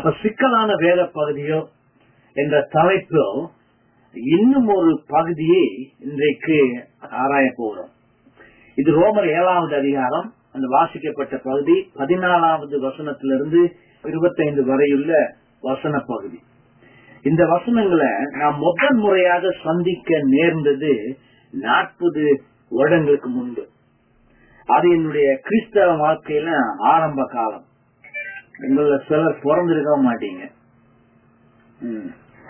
அப்ப சிக்கலான வேத பகுதியோ என்ற தலைப்பில் இன்னும் ஒரு பகுதியை இன்றைக்கு ஆராய போகிறோம் இது ரோமர் ஏழாவது அதிகாரம் அந்த வாசிக்கப்பட்ட பகுதி பதினாலாவது வசனத்திலிருந்து இருபத்தைந்து வரையுள்ள வசன பகுதி இந்த வசனங்களை நான் முதல் முறையாக சந்திக்க நேர்ந்தது நாற்பது வருடங்களுக்கு முன்பு அது என்னுடைய கிறிஸ்தவ வாழ்க்கையில ஆரம்ப காலம் உங்கள சிலர் பிறந்திருக்க மாட்டீங்க ம்.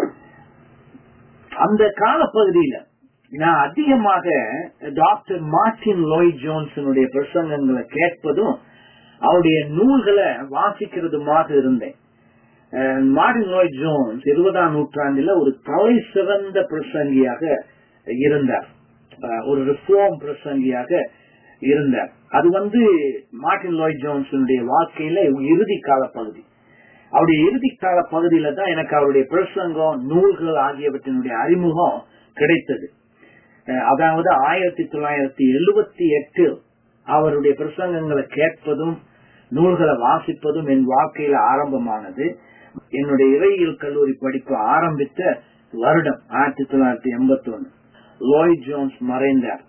அந்த காலப்பகுதியில நான் அதிகமாக டாக்டர் மார்டின் லோய் ஜோன்சனுடைய பிரசங்கங்களை கேட்பதும் அவருடைய நூல்களை வாசிக்கிறதுமாக இருந்தேன் அஹ் மார்டின் லோய் ஜோன்ஸ் இருபதாம் நூற்றாண்டில் ஒரு தலை சிறந்த பிரசங்கியாக இருந்தார் அஹ் ஒரு ரிஃபார்ம் பிரசங்கியாக இருந்தார் அது வந்து மார்டின் லோய் ஜோன்ஸனுடைய வாழ்க்கையில இறுதி கால பகுதி அவருடைய இறுதி கால பகுதியில தான் எனக்கு அவருடைய பிரசங்கம் நூல்கள் ஆகியவற்றினுடைய அறிமுகம் கிடைத்தது அஹ் அதாவது ஆயிரத்தி தொள்ளாயிரத்தி எழுபத்தி எட்டில் அவருடைய பிரசங்கங்களை கேட்பதும் நூல்களை வாசிப்பதும் என் வாழ்க்கையில ஆரம்பமானது என்னுடைய இறையியல் கல்லூரி படிப்பு ஆரம்பித்த வருடம் ஆயிரத்தி தொள்ளாயிரத்தி எண்பத்தி ஒன்னு லோய் ஜோன்ஸ் மறைந்தார்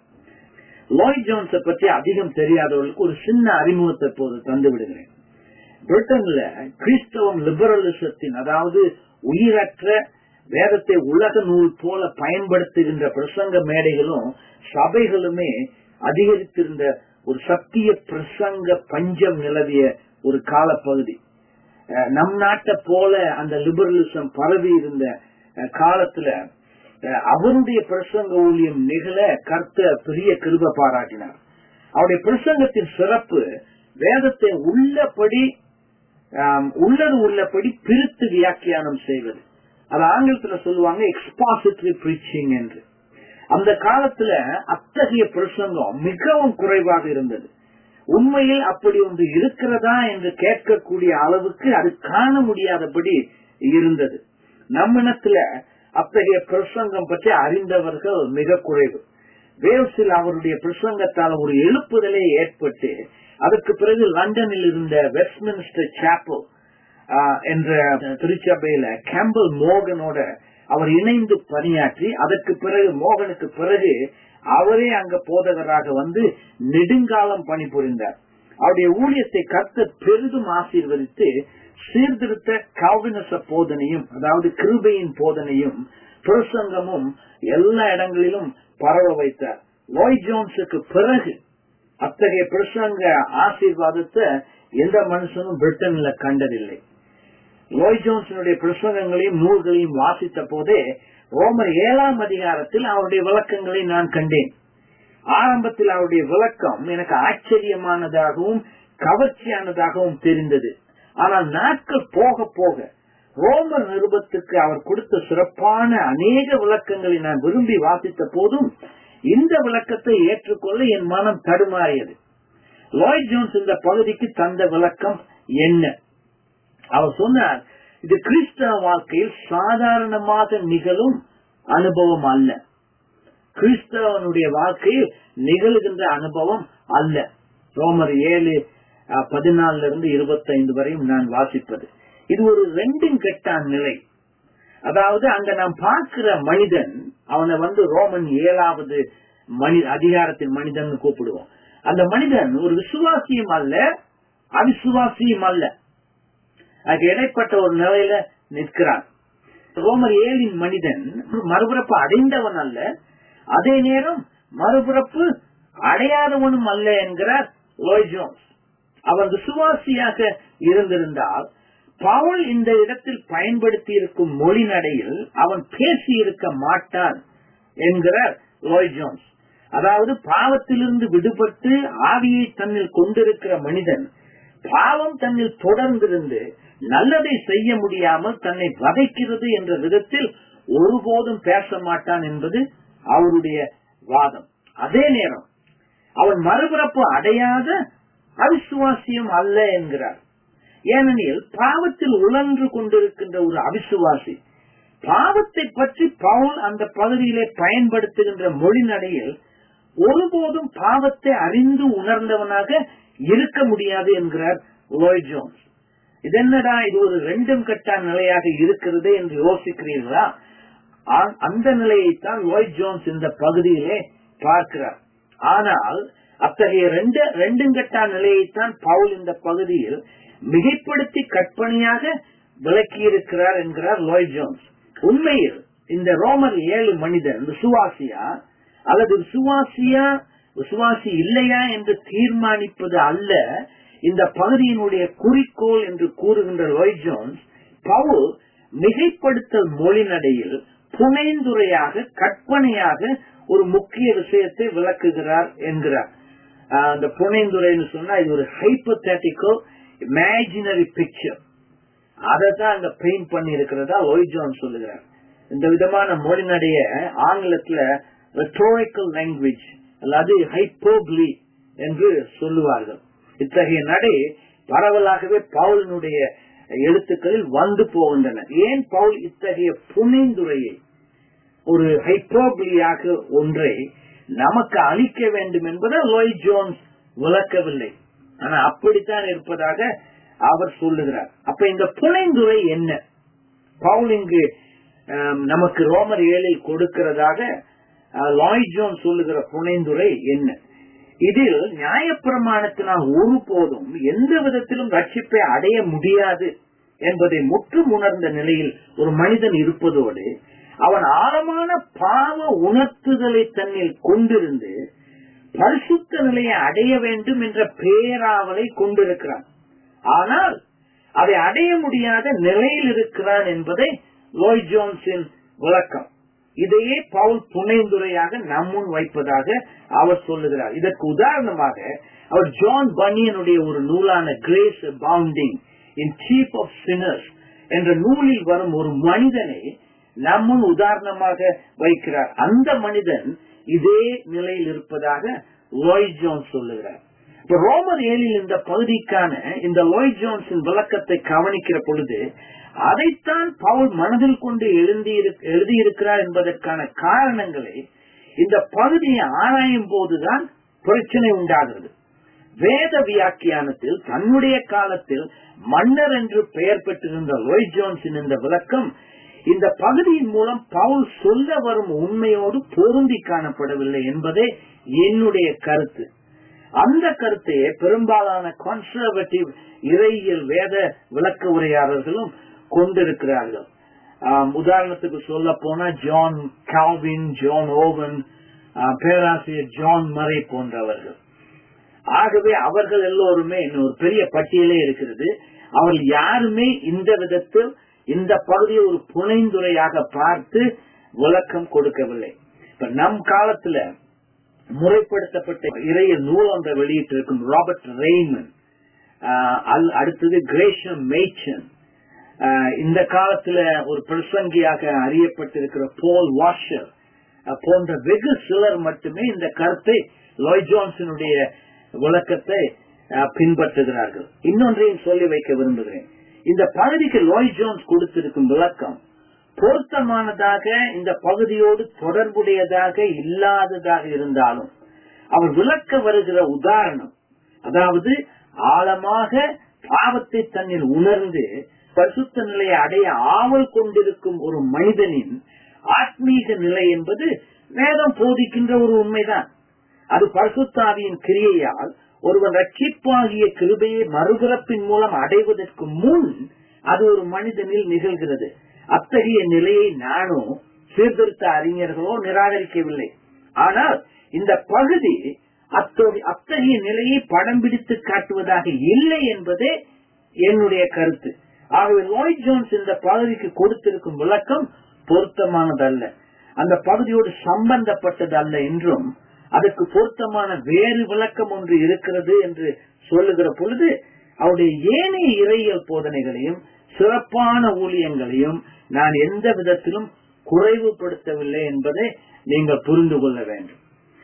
லோய் ஜோன்ஸை பற்றி அதிகம் தெரியாதவர்களுக்கு ஒரு சின்ன அறிமுகத்தை போது தந்து விடுகிறேன் பிரிட்டன்ல கிறிஸ்தவம் லிபரலிசத்தின் அதாவது உயிரற்ற வேதத்தை உலக நூல் போல பயன்படுத்துகின்ற பிரசங்க மேடைகளும் சபைகளுமே அதிகரித்திருந்த ஒரு சத்திய பிரசங்க பஞ்சம் நிலவிய ஒரு காலப்பகுதி அஹ் நம் நாட்டை போல அந்த லிபரலிசம் பரவி இருந்த அஹ் காலத்துல அஹ் அவருடைய பிரசங்க ஊழியம் நிகழ கர்த்த பெரிய கிருப பாராட்டினார் அவருடைய பிரசங்கத்தின் சிறப்பு வேதத்தை உள்ளபடி ஆம், உள்ளது உள்ளபடி பிரித்து வியாக்கியானம் செய்வது அது ஆங்கிலத்துல சொல்லுவாங்க எக்ஸ்பாசிட்டரி பிரீச்சிங் என்று அந்த காலத்துல அத்தகைய பிரசங்கம் மிகவும் குறைவாக இருந்தது உண்மையில் அப்படி ஒன்று இருக்கிறதா என்று கேட்கக்கூடிய அளவுக்கு அது காண முடியாதபடி இருந்தது நம்மிடத்துல அத்தகைய பிரசங்கம் பற்றி அறிந்தவர்கள் மிக குறைவு வேல்ஸில் அவருடைய பிரசங்கத்தால் ஒரு எழுப்புதலே ஏற்பட்டு அதற்கு பிறகு லண்டனில் இருந்த வெஸ்ட்மினிஸ்டர் சாப்பல் என்ற திருச்சபையில கேம்பல் மோகனோட அவர் இணைந்து பணியாற்றி அதற்கு பிறகு மோகனுக்கு பிறகு அவரே அங்க போதகராக வந்து நெடுங்காலம் பணிபுரிந்தார் அவருடைய ஊழியத்தை கர்த்த பெரிதும் ஆசீர்வதித்து சீர்திருத்த காவினச போதனையும் அதாவது கிருபையின் போதனையும் பிரசங்கமும் எல்லா இடங்களிலும் பரவ வைத்தார் லோய் ஜோன்ஸுக்கு பிறகு அத்தகைய பிரசங்க ஆசீர்வாதத்தை எந்த மனுஷனும் பிரிட்டன்ல கண்டதில்லை லோய் ஜோன்ஸனுடைய பிரசங்கங்களையும் நூல்களையும் வாசித்த போதே ரோமர் ஏழாம் அதிகாரத்தில் அவருடைய விளக்கங்களை நான் கண்டேன் ஆரம்பத்தில் அவருடைய விளக்கம் எனக்கு ஆச்சரியமானதாகவும் கவர்ச்சியானதாகவும் தெரிந்தது ஆனால் நாட்கள் போக போக ரோமர் நிருபத்துக்கு அவர் கொடுத்த சிறப்பான அநேக விளக்கங்களை நான் விரும்பி வாசித்த போதும் இந்த விளக்கத்தை ஏற்றுக்கொள்ள என் மனம் தடுமாறியது லாய் ஜோன்ஸ் இந்த பகுதிக்கு தந்த விளக்கம் என்ன அவர் சொன்னார் இது கிறிஸ்தவ வாழ்க்கையில் சாதாரணமாக நிகழும் அனுபவம் அல்ல கிறிஸ்தவனுடைய வாழ்க்கையில் நிகழுகின்ற அனுபவம் அல்ல ரோமர் ஏழு பதினாலுல இருந்து இருபத்தைந்து வரையும் நான் வாசிப்பது இது ஒரு ரெண்டும் கெட்டான் நிலை அதாவது அங்க நாம் பார்க்கிற மனிதன் அவனை வந்து ரோமன் ஏழாவது மனி அதிகாரத்தின் மனிதன் கூப்பிடுவோம் அந்த மனிதன் ஒரு விசுவாசியும் அல்ல அவிசுவாசியும் அல்ல அதுக்கு இடைப்பட்ட ஒரு நிலையில நிற்கிறான் ரோமர் ஏழின் மனிதன் மறுபிறப்பு அடைந்தவன் அல்ல அதே நேரம் மறுபிறப்பு அடையாதவனும் அல்ல என்கிறார் லோய் ஜோன்ஸ் அவன் விசுவாசியாக இருந்திருந்தால் பவுல் இந்த இடத்தில் பயன்படுத்தி இருக்கும் மொழி நடையில் அவன் பேசி இருக்க மாட்டான் என்கிறார் லோய் ஜோன்ஸ் அதாவது பாவத்திலிருந்து விடுபட்டு ஆவியை தன்னில் கொண்டிருக்கிற மனிதன் பாவம் தன்னில் தொடர்ந்திருந்து நல்லதை செய்ய முடியாமல் தன்னை வதைக்கிறது என்ற விதத்தில் ஒருபோதும் பேச மாட்டான் என்பது அவருடைய வாதம் அதே நேரம் அவன் மறுபிறப்பு அடையாத அவிசுவாசியம் அல்ல என்கிறார் ஏனெனில் பாவத்தில் உழன்று கொண்டிருக்கின்ற ஒரு அவிசுவாசி பாவத்தை பற்றி பவுல் அந்த பகுதியிலே பயன்படுத்துகின்ற மொழி நடையில் ஒருபோதும் பாவத்தை அறிந்து உணர்ந்தவனாக இருக்க முடியாது என்கிறார் லோய் ஜோன்ஸ் இது என்னடா இது ஒரு ரெண்டும் கட்டா நிலையாக இருக்கிறது என்று யோசிக்கிறீர்களா ஆ- அந்த நிலையைத்தான் லாய்ட் ஜோன்ஸ் இந்த பகுதியிலே பார்க்கிறார் ஆனால் அத்தகைய ரெண்டு ரெண்டும் கட்டா நிலையைத்தான் பவுல் இந்த பகுதியில் மிகைப்படுத்தி கற்பனையாக விளக்கியிருக்கிறார் என்கிறார் லாய்ட் ஜோன்ஸ் உண்மையில் இந்த ரோமர் ஏழு மனிதன் விசுவாசியா அல்லது விசுவாசியா விசுவாசி இல்லையா என்று தீர்மானிப்பது அல்ல இந்த பகுதியினுடைய குறிக்கோள் என்று கூறுகின்ற லாய்ட் ஜோன்ஸ் பவுல் மிகைப்படுத்தல் மொழிநடையில் புனைந்துரையாக கற்பனையாக ஒரு முக்கிய விஷயத்தை விளக்குகிறார் என்கிறார் ஆஹ் அந்த புனைந்துரைன்னு சொன்னா இது ஒரு ஹைப்போதேட்டிக்கல் இமேஜினரி பிக்சர் அதை தான் அங்க பெயிண்ட் பண்ணி இருக்கிறதா லோய் ஜான் சொல்லுகிறார் இந்த விதமான மொழிநடைய ஆங்கிலத்துல ரெட்டோரிக்கல் லாங்குவேஜ் அல்லது ஹைப்போப்லி என்று சொல்லுவார்கள் இத்தகைய நடை பரவலாகவே பவுலினுடைய எழுத்துக்களில் வந்து போகின்றன ஏன் பவுல் இத்தகைய புனைந்துரையை ஒரு ஹைப்போபிளியாக ஒன்றை நமக்கு அளிக்க வேண்டும் என்பதை லோய் ஜோன்ஸ் விளக்கவில்லை ஆனா அப்படித்தான் இருப்பதாக அவர் சொல்லுகிறார் அப்ப இந்த புனைந்துரை என்ன பவுல் இங்கு ஆம், நமக்கு ரோமர் ஏழில் கொடுக்கிறதாக ஆ, லாய் ஜோன் சொல்லுகிற புனைந்துரை என்ன இதில் நியாயப்பிரமாணத்தினால் ஒருபோதும் எந்த விதத்திலும் ரட்சிப்பை அடைய முடியாது என்பதை முற்றும் உணர்ந்த நிலையில் ஒரு மனிதன் இருப்பதோடு அவன் ஆழமான பாவ உணர்த்துதலை தன்னில் கொண்டிருந்து பரிசுத்த நிலையை அடைய வேண்டும் என்ற பேராவலை கொண்டிருக்கிறான் ஆனால் அதை அடைய முடியாத நிலையில் இருக்கிறான் என்பதை லோய் ஜோன்ஸின் விளக்கம் இதையே பவுல் புனைந்துரையாக நம்முன் வைப்பதாக அவர் சொல்லுகிறார் இதற்கு உதாரணமாக அவர் ஜான் பனியனுடைய ஒரு நூலான grace abounding in chief of sinners என்ற நூலில் வரும் ஒரு மனிதனை நம்முன் உதாரணமாக வைக்கிறார் அந்த மனிதன் இதே நிலையில் இருப்பதாக லோய் ஜோன்ஸ் சொல்லுகிறார் இப்ப ரோமர் ஏழில் இந்த பகுதிக்கான இந்த லோய் ஜோன்ஸின் விளக்கத்தை கவனிக்கிற பொழுது அதைத்தான் பவுல் மனதில் கொண்டு எழுந்தியிரு- எழுதியிருக்கிறார் என்பதற்கான காரணங்களை இந்த பகுதியை ஆராயும் போதுதான் பிரச்சனை உண்டாகிறது வேத வியாக்கியானத்தில் தன்னுடைய காலத்தில் மன்னர் என்று பெயர் பெற்றிருந்த லோய் ஜோன்ஸின் இந்த விளக்கம் இந்த பகுதியின் மூலம் பவுல் சொல்ல வரும் உண்மையோடு பொருந்தி காணப்படவில்லை என்பதே என்னுடைய கருத்து அந்த கருத்தையே பெரும்பாலான கன்சர்வேட்டிவ் இறையியல் வேத விளக்க உரையாளர்களும் கொண்டிருக்கிறார்கள் ஆம், உதாரணத்துக்கு சொல்ல போனா ஜான் கால்வின் ஜான் ஓவன் ஆ, பேராசிரியர் ஜான் மறை போன்றவர்கள் ஆகவே அவர்கள் எல்லோருமே இன்னும் ஒரு பெரிய பட்டியலே இருக்கிறது அவர்கள் யாருமே இந்த விதத்தில் இந்த பகுதியை ஒரு புனைந்துரையாக பார்த்து விளக்கம் கொடுக்கவில்லை இப்ப நம் காலத்துல முறைப்படுத்தப்பட்ட இறைய நூல் ஒன்றை வெளியிட்டிருக்கும் ராபர்ட் ரெய்மன் ஆஹ் அல்- அடுத்தது கிரேஷம் மேய்ச்சன் ஆஹ் இந்த காலத்துல ஒரு பிரசங்கியாக அறியப்பட்டிருக்கிற போல் வாஷர் ஆஹ் போன்ற வெகு சிலர் மட்டுமே இந்த கருத்தை லாய் ஜான்சனுடைய விளக்கத்தை ஆஹ் பின்பற்றுகிறார்கள் இன்னொன்றையும் சொல்லி வைக்க விரும்புகிறேன் இந்த பகுதிக்கு லாய் ஜோன்ஸ் கொடுத்திருக்கும் விளக்கம் பொருத்தமானதாக இந்த பகுதியோடு தொடர்புடையதாக இல்லாததாக இருந்தாலும் அவர் விளக்க வருகிற உதாரணம் அதாவது ஆழமாக பாவத்தை தன்னில் உணர்ந்து பரிசுத்த நிலையை அடைய ஆவல் கொண்டிருக்கும் ஒரு மனிதனின் ஆத்மீக நிலை என்பது வேதம் போதிக்கின்ற ஒரு உண்மைதான் அது பரிசுத்தாவியின் கிரியையால் ஒருவன் ரட்சிப்பாகிய கிருபையை மறுபிறப்பின் மூலம் அடைவதற்கு முன் அது ஒரு மனிதனில் நிகழ்கிறது அத்தகைய நிலையை நானோ சீர்திருத்த அறிஞர்களோ நிராகரிக்கவில்லை ஆனால் இந்த பகுதி அத்தகைய அத்தகைய நிலையை படம் பிடித்து காட்டுவதாக இல்லை என்பதே என்னுடைய கருத்து ஆகவே லோய் ஜோன்ஸ் இந்த பகுதிக்கு கொடுத்திருக்கும் விளக்கம் பொருத்தமானதல்ல அந்த பகுதியோடு சம்பந்தப்பட்டது அல்ல என்றும் அதற்கு பொருத்தமான வேறு விளக்கம் ஒன்று இருக்கிறது என்று சொல்லுகிற பொழுது அவருடைய ஏனைய இறையியல் போதனைகளையும் சிறப்பான ஊழியங்களையும் நான் எந்த விதத்திலும் குறைவுபடுத்தவில்லை என்பதை நீங்கள் புரிந்து கொள்ள வேண்டும்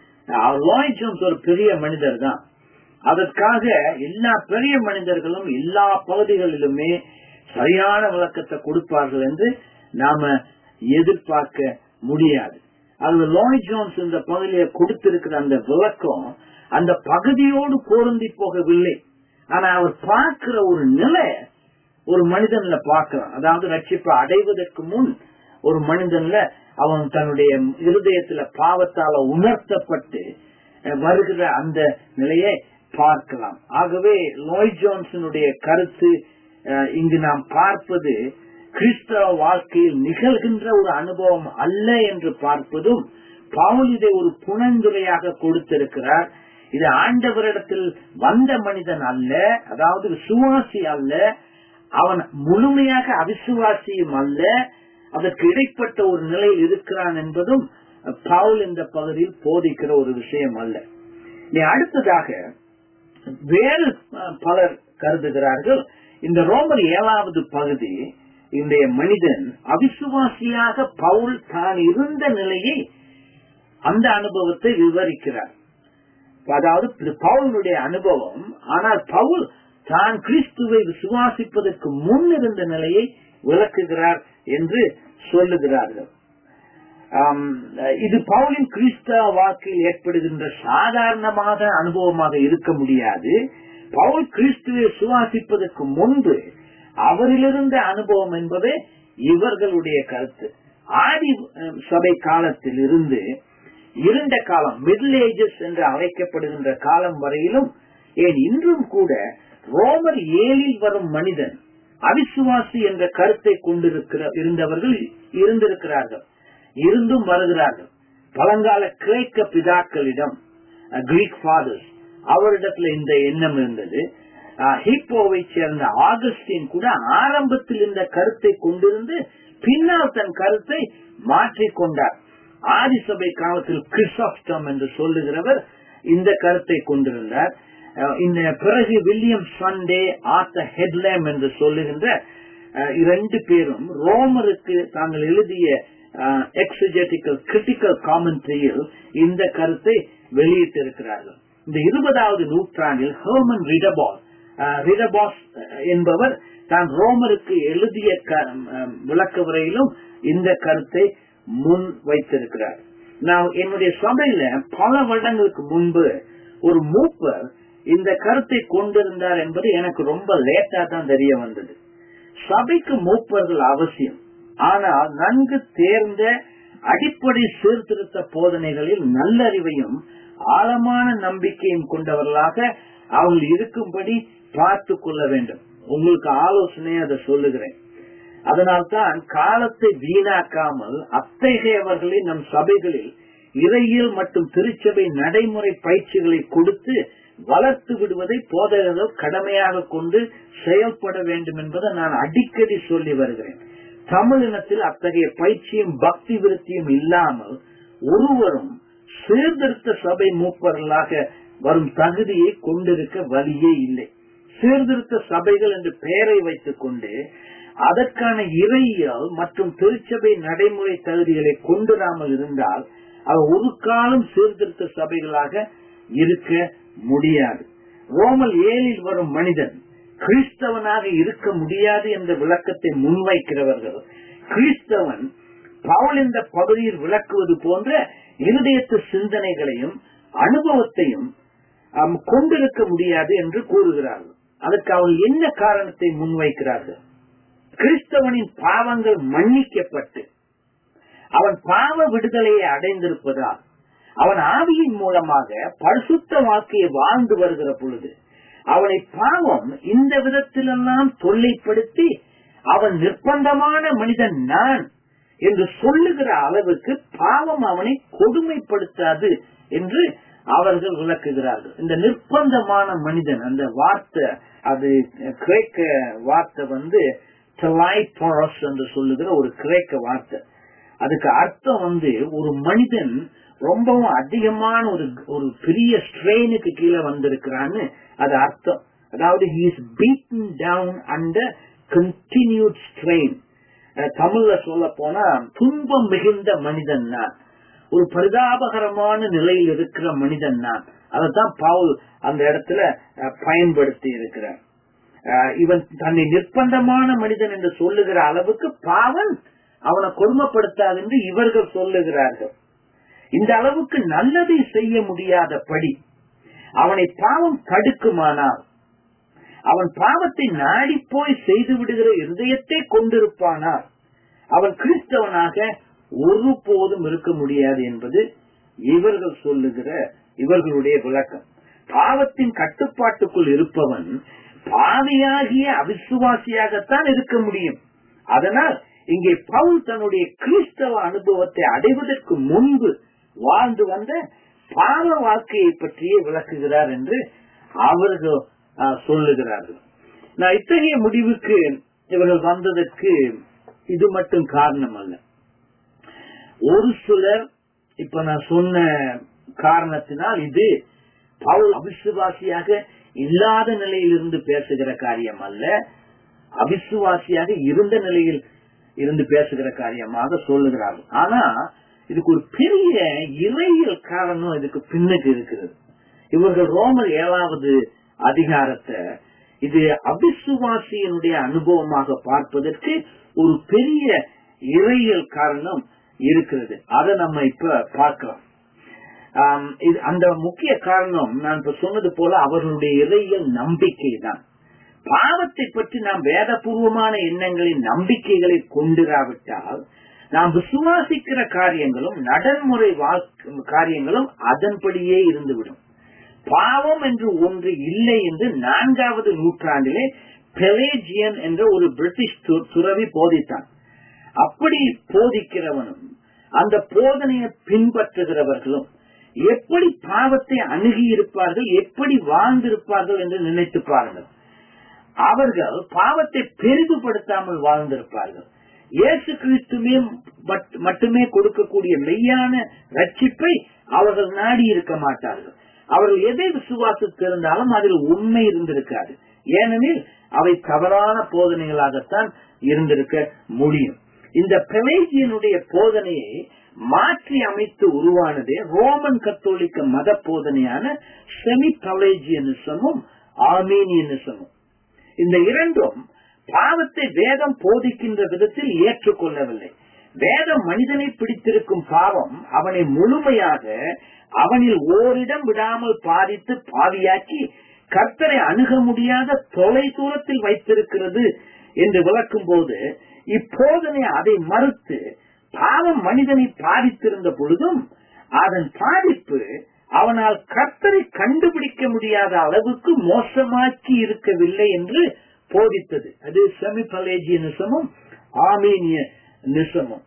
லாய் ஜோன்ஸ் ஒரு பெரிய மனிதர் தான் அதற்காக எல்லா பெரிய மனிதர்களும் எல்லா பகுதிகளிலுமே சரியான விளக்கத்தை கொடுப்பார்கள் என்று நாம எதிர்பார்க்க முடியாது அது லாய் ஜோன்ஸ் இந்த பகுதியில கொடுத்திருக்கிற அந்த விளக்கம் அந்த பகுதியோடு பொருந்தி போகவில்லை ஆனா அவர் பார்க்கிற ஒரு நிலை ஒரு மனிதன்ல பார்க்கலாம் அதாவது ரட்சிப்பை அடைவதற்கு முன் ஒரு மனிதன்ல அவன் தன்னுடைய இருதயத்துல பாவத்தால உணர்த்தப்பட்டு அஹ், வருகிற அந்த நிலையை பார்க்கலாம் ஆகவே லோய் ஜோன்சனுடைய கருத்து அஹ், இங்கு நாம் பார்ப்பது கிறிஸ்தவ வாழ்க்கையில் நிகழ்கின்ற ஒரு அனுபவம் அல்ல என்று பார்ப்பதும் பவுல் இதை ஒரு புனந்துரையாக கொடுத்திருக்கிறார் இது ஆண்டவரிடத்தில் வந்த மனிதன் அல்ல அதாவது விசுவாசி அல்ல அவன் முழுமையாக அவிசுவாசியும் அல்ல அதற்கு இடைப்பட்ட ஒரு நிலையில் இருக்கிறான் என்பதும் பவுல் இந்த பகுதியில் போதிக்கிற ஒரு விஷயம் அல்ல இனி அடுத்ததாக வேறு அஹ், பலர் கருதுகிறார்கள் இந்த ரோமர் ஏழாவது பகுதி இந்த மனிதன் அவிசுவாசியாக பவுல் தான் இருந்த நிலையை அந்த அனுபவத்தை விவரிக்கிறார் அதாவது இது பவுலுடைய அனுபவம் ஆனால் பவுல் தான் கிறிஸ்துவை விசுவாசிப்பதற்கு முன் இருந்த நிலையை விளக்குகிறார் என்று சொல்லுகிறார்கள் ஆம், இது பவுலின் கிறிஸ்தவ வாழ்க்கையில் ஏற்படுகின்ற சாதாரணமாக அனுபவமாக இருக்க முடியாது பவுல் கிறிஸ்துவை சுவாசிப்பதற்கு முன்பு அவரிலிருந்த அனுபவம் என்பது இவர்களுடைய கருத்து ஆதி அஹ், சபை காலத்தில் இருந்து இருண்ட காலம் மிடில் ஏஜஸ் என்று அழைக்கப்படுகின்ற காலம் வரையிலும் ஏன் இன்றும் கூட ரோமர் ஏழில் வரும் மனிதன் அவிசுவாசி என்ற கருத்தை கொண்டிருக்கிற இருந்தவர்கள் இருந்திருக்கிறார்கள் இருந்தும் வருகிறார்கள் பழங்கால கிரேக்க பிதாக்களிடம் கிரீக் ஃபாதர்ஸ் அவரிடத்துல இந்த எண்ணம் இருந்தது ஹிப்போவை சேர்ந்த ஆகஸ்டின் கூட ஆரம்பத்தில் இந்த கருத்தை கொண்டிருந்து பின்னால் தன் கருத்தை மாற்றிக்கொண்டார் ஆதிசபை காலத்தில் கிறிஸ்டாப்டம் என்று சொல்லுகிறவர் இந்த கருத்தை கொண்டிருந்தார் அஹ் இந்த பிறகு வில்லியம் சண்டே ஆத்த ஹெட்லேம் என்று சொல்லுகின்ற அஹ் இரண்டு பேரும் ரோமருக்கு தாங்கள் எழுதிய எக்ஸஜெட்டிக்கல் கிரிட்டிக்கல் காமெண்ட்ரியில் இந்த கருத்தை வெளியிட்டிருக்கிறார்கள் இந்த இருபதாவது நூற்றாண்டில் ஹெர்மன் ரிடபாஸ் ரிடபாஸ் என்பவர் தான் ரோமருக்கு எழுதிய க- அஹ் விளக்க வரையிலும் இந்த கருத்தை முன் வைத்திருக்கிறார் நான் என்னுடைய சபையில பல வருடங்களுக்கு முன்பு ஒரு மூப்பர் இந்த கருத்தை கொண்டிருந்தார் என்பது எனக்கு ரொம்ப லேட்டா தான் தெரிய வந்தது சபைக்கு மூப்பர்கள் அவசியம் ஆனால் நன்கு தேர்ந்த அடிப்படை சீர்திருத்த போதனைகளில் நல்லறிவையும் ஆழமான நம்பிக்கையும் கொண்டவர்களாக அவர்கள் இருக்கும்படி பார்த்து கொள்ள வேண்டும் உங்களுக்கு ஆலோசனையை அதை சொல்லுகிறேன் அதனால்தான் காலத்தை வீணாக்காமல் அத்தகையவர்களை நம் சபைகளில் இறையியல் மற்றும் திருச்சபை நடைமுறை பயிற்சிகளை கொடுத்து வளர்த்து விடுவதை போதகர்கள் கடமையாக கொண்டு செயல்பட வேண்டும் என்பதை நான் அடிக்கடி சொல்லி வருகிறேன் தமிழினத்தில் அத்தகைய பயிற்சியும் பக்தி விருத்தியும் இல்லாமல் ஒருவரும் சீர்திருத்த சபை மூப்பர்களாக வரும் தகுதியை கொண்டிருக்க வழியே இல்லை சீர்திருத்த சபைகள் என்று பெயரை வைத்துக் கொண்டு அதற்கான இறையியல் மற்றும் திருச்சபை நடைமுறை தகுதிகளை கொண்டுராமல் இருந்தால் அவை ஒரு காலம் சீர்திருத்த சபைகளாக இருக்க முடியாது ரோமல் ஏழில் வரும் மனிதன் கிறிஸ்தவனாக இருக்க முடியாது என்ற விளக்கத்தை முன்வைக்கிறவர்கள் கிறிஸ்தவன் பவுல் இந்த பகுதியில் விளக்குவது போன்ற இருதயத்து சிந்தனைகளையும் அனுபவத்தையும் ஆம், கொண்டிருக்க முடியாது என்று கூறுகிறார்கள் அதற்கு அவர்கள் என்ன காரணத்தை முன்வைக்கிறார்கள் கிறிஸ்தவனின் பாவங்கள் மன்னிக்கப்பட்டு அவன் பாவ விடுதலையை அடைந்திருப்பதால் அவன் ஆவியின் மூலமாக பரிசுத்த வாழ்க்கையை வாழ்ந்து வருகிற பொழுது அவனை பாவம் இந்த விதத்திலெல்லாம் தொல்லைப்படுத்தி அவன் நிர்பந்தமான மனிதன் நான் என்று சொல்லுகிற அளவுக்கு பாவம் அவனை கொடுமைப்படுத்தாது என்று அவர்கள் விளக்குகிறார்கள் இந்த நிர்பந்தமான மனிதன் அந்த வார்த்தை அது கிரேக்க வார்த்தை வந்து டெலாய்பாரஸ் என்று சொல்லுகிற ஒரு கிரேக்க வார்த்தை அதுக்கு அர்த்தம் வந்து ஒரு மனிதன் ரொம்பவும் அதிகமான ஒரு ஒரு பெரிய ஸ்ட்ரெயினுக்கு கீழே வந்திருக்கிறான்னு அது அர்த்தம் அதாவது he is beaten down under continued strain அஹ் தமிழ்ல சொல்ல போனா துன்பம் மிகுந்த மனிதன் நான் ஒரு பரிதாபகரமான நிலையில் இருக்கிற மனிதன் நான் அதைத்தான் பவுல் அந்த இடத்துல அஹ், பயன்படுத்தி இருக்கிறார் அஹ், இவன் தன்னை நிர்பந்தமான மனிதன் என்று சொல்லுகிற அளவுக்கு பாவன் அவனை கொடுமைப்படுத்தாது என்று இவர்கள் சொல்லுகிறார்கள் இந்த அளவுக்கு நல்லதை செய்ய முடியாதபடி அவனை பாவம் தடுக்குமானால் அவன் பாவத்தை நாடி போய் செய்து விடுகிற இருதயத்தை கொண்டிருப்பானார் அவன் கிறிஸ்தவனாக ஒருபோதும் இருக்க முடியாது என்பது இவர்கள் சொல்லுகிற இவர்களுடைய விளக்கம் பாவத்தின் கட்டுப்பாட்டுக்குள் இருப்பவன் பாவியாகிய அவிசுவாசியாகத்தான் இருக்க முடியும் அதனால் இங்கே பவுல் தன்னுடைய கிறிஸ்தவ அனுபவத்தை அடைவதற்கு முன்பு வாழ்ந்து வந்த பாவ வாழ்க்கையை பற்றியே விளக்குகிறார் என்று அவர்கள் சொல்லுகிறார்கள் நான் இத்தகைய முடிவுக்கு இவர்கள் வந்ததற்கு இது மட்டும் காரணம் அல்ல ஒரு சிலர் இப்ப நான் சொன்ன காரணத்தினால் இது பவுல் அவிசுவாசியாக இல்லாத நிலையிலிருந்து பேசுகிற காரியம் அல்ல அவிசுவாசியாக இருந்த நிலையில் இருந்து பேசுகிற காரியமாக சொல்லுகிறார்கள் ஆனா இதுக்கு ஒரு பெரிய இறையியல் காரணம் இதுக்கு பின்னுக்கு இருக்கிறது இவர்கள் ரோமர் ஏழாவது அதிகாரத்தை இது அபிசுவாசியனுடைய அனுபவமாக பார்ப்பதற்கு ஒரு பெரிய இறையியல் காரணம் இருக்கிறது அதை நம்ம இப்ப பார்க்கலாம் அந்த முக்கிய காரணம் நான் இப்ப சொன்னது போல அவர்களுடைய இறையியல் நம்பிக்கை தான் பாவத்தை பற்றி நாம் வேதபூர்வமான எண்ணங்களின் நம்பிக்கைகளை கொண்டிராவிட்டால் நாம் விசுவாசிக்கிற காரியங்களும் நடைமுறை காரியங்களும் அதன்படியே இருந்துவிடும் பாவம் என்று ஒன்று இல்லை என்று நான்காவது நூற்றாண்டிலே பெலேஜியன் என்ற ஒரு பிரிட்டிஷ் துறவி போதித்தான் அப்படி போதிக்கிறவனும் அந்த போதனையை பின்பற்றுகிறவர்களும் எப்படி பாவத்தை அணுகி இருப்பார்கள் எப்படி வாழ்ந்திருப்பார்கள் என்று நினைத்து பாருங்கள் அவர்கள் பாவத்தை பெரிதுபடுத்தாமல் வாழ்ந்திருப்பார்கள் இயேசு கிறிஸ்துவே மட்டுமே கொடுக்கக்கூடிய மெய்யான ரட்சிப்பை அவர்கள் நாடி இருக்க மாட்டார்கள் அவர்கள் எதை விசுவாசித்திருந்தாலும் அதில் உண்மை இருந்திருக்காது ஏனெனில் அவை தவறான போதனைகளாகத்தான் இருந்திருக்க முடியும் இந்த பெலேஜியனுடைய போதனையை மாற்றி அமைத்து உருவானதே ரோமன் கத்தோலிக்க மத போதனையான செமி பலேஜியனிசமும் ஆர்மீனியனிசமும் இந்த இரண்டும் பாவத்தை வேதம் போதிக்கின்ற விதத்தில் ஏற்றுக்கொள்ளவில்லை வேதம் மனிதனை பிடித்திருக்கும் பாவம் அவனை முழுமையாக அவனில் ஓரிடம் விடாமல் பாதித்து பாவியாக்கி கர்த்தரை அணுக முடியாத தொலை தூரத்தில் வைத்திருக்கிறது என்று விளக்கும் போது இப்போதனை அதை மறுத்து பாவம் மனிதனை பாதித்திருந்த பொழுதும் அதன் பாதிப்பு அவனால் கர்த்தரை கண்டுபிடிக்க முடியாத அளவுக்கு மோசமாக்கி இருக்கவில்லை என்று போதித்தது அது செமிபலேஜிய நிசமும் ஆமீனிய நிசமும்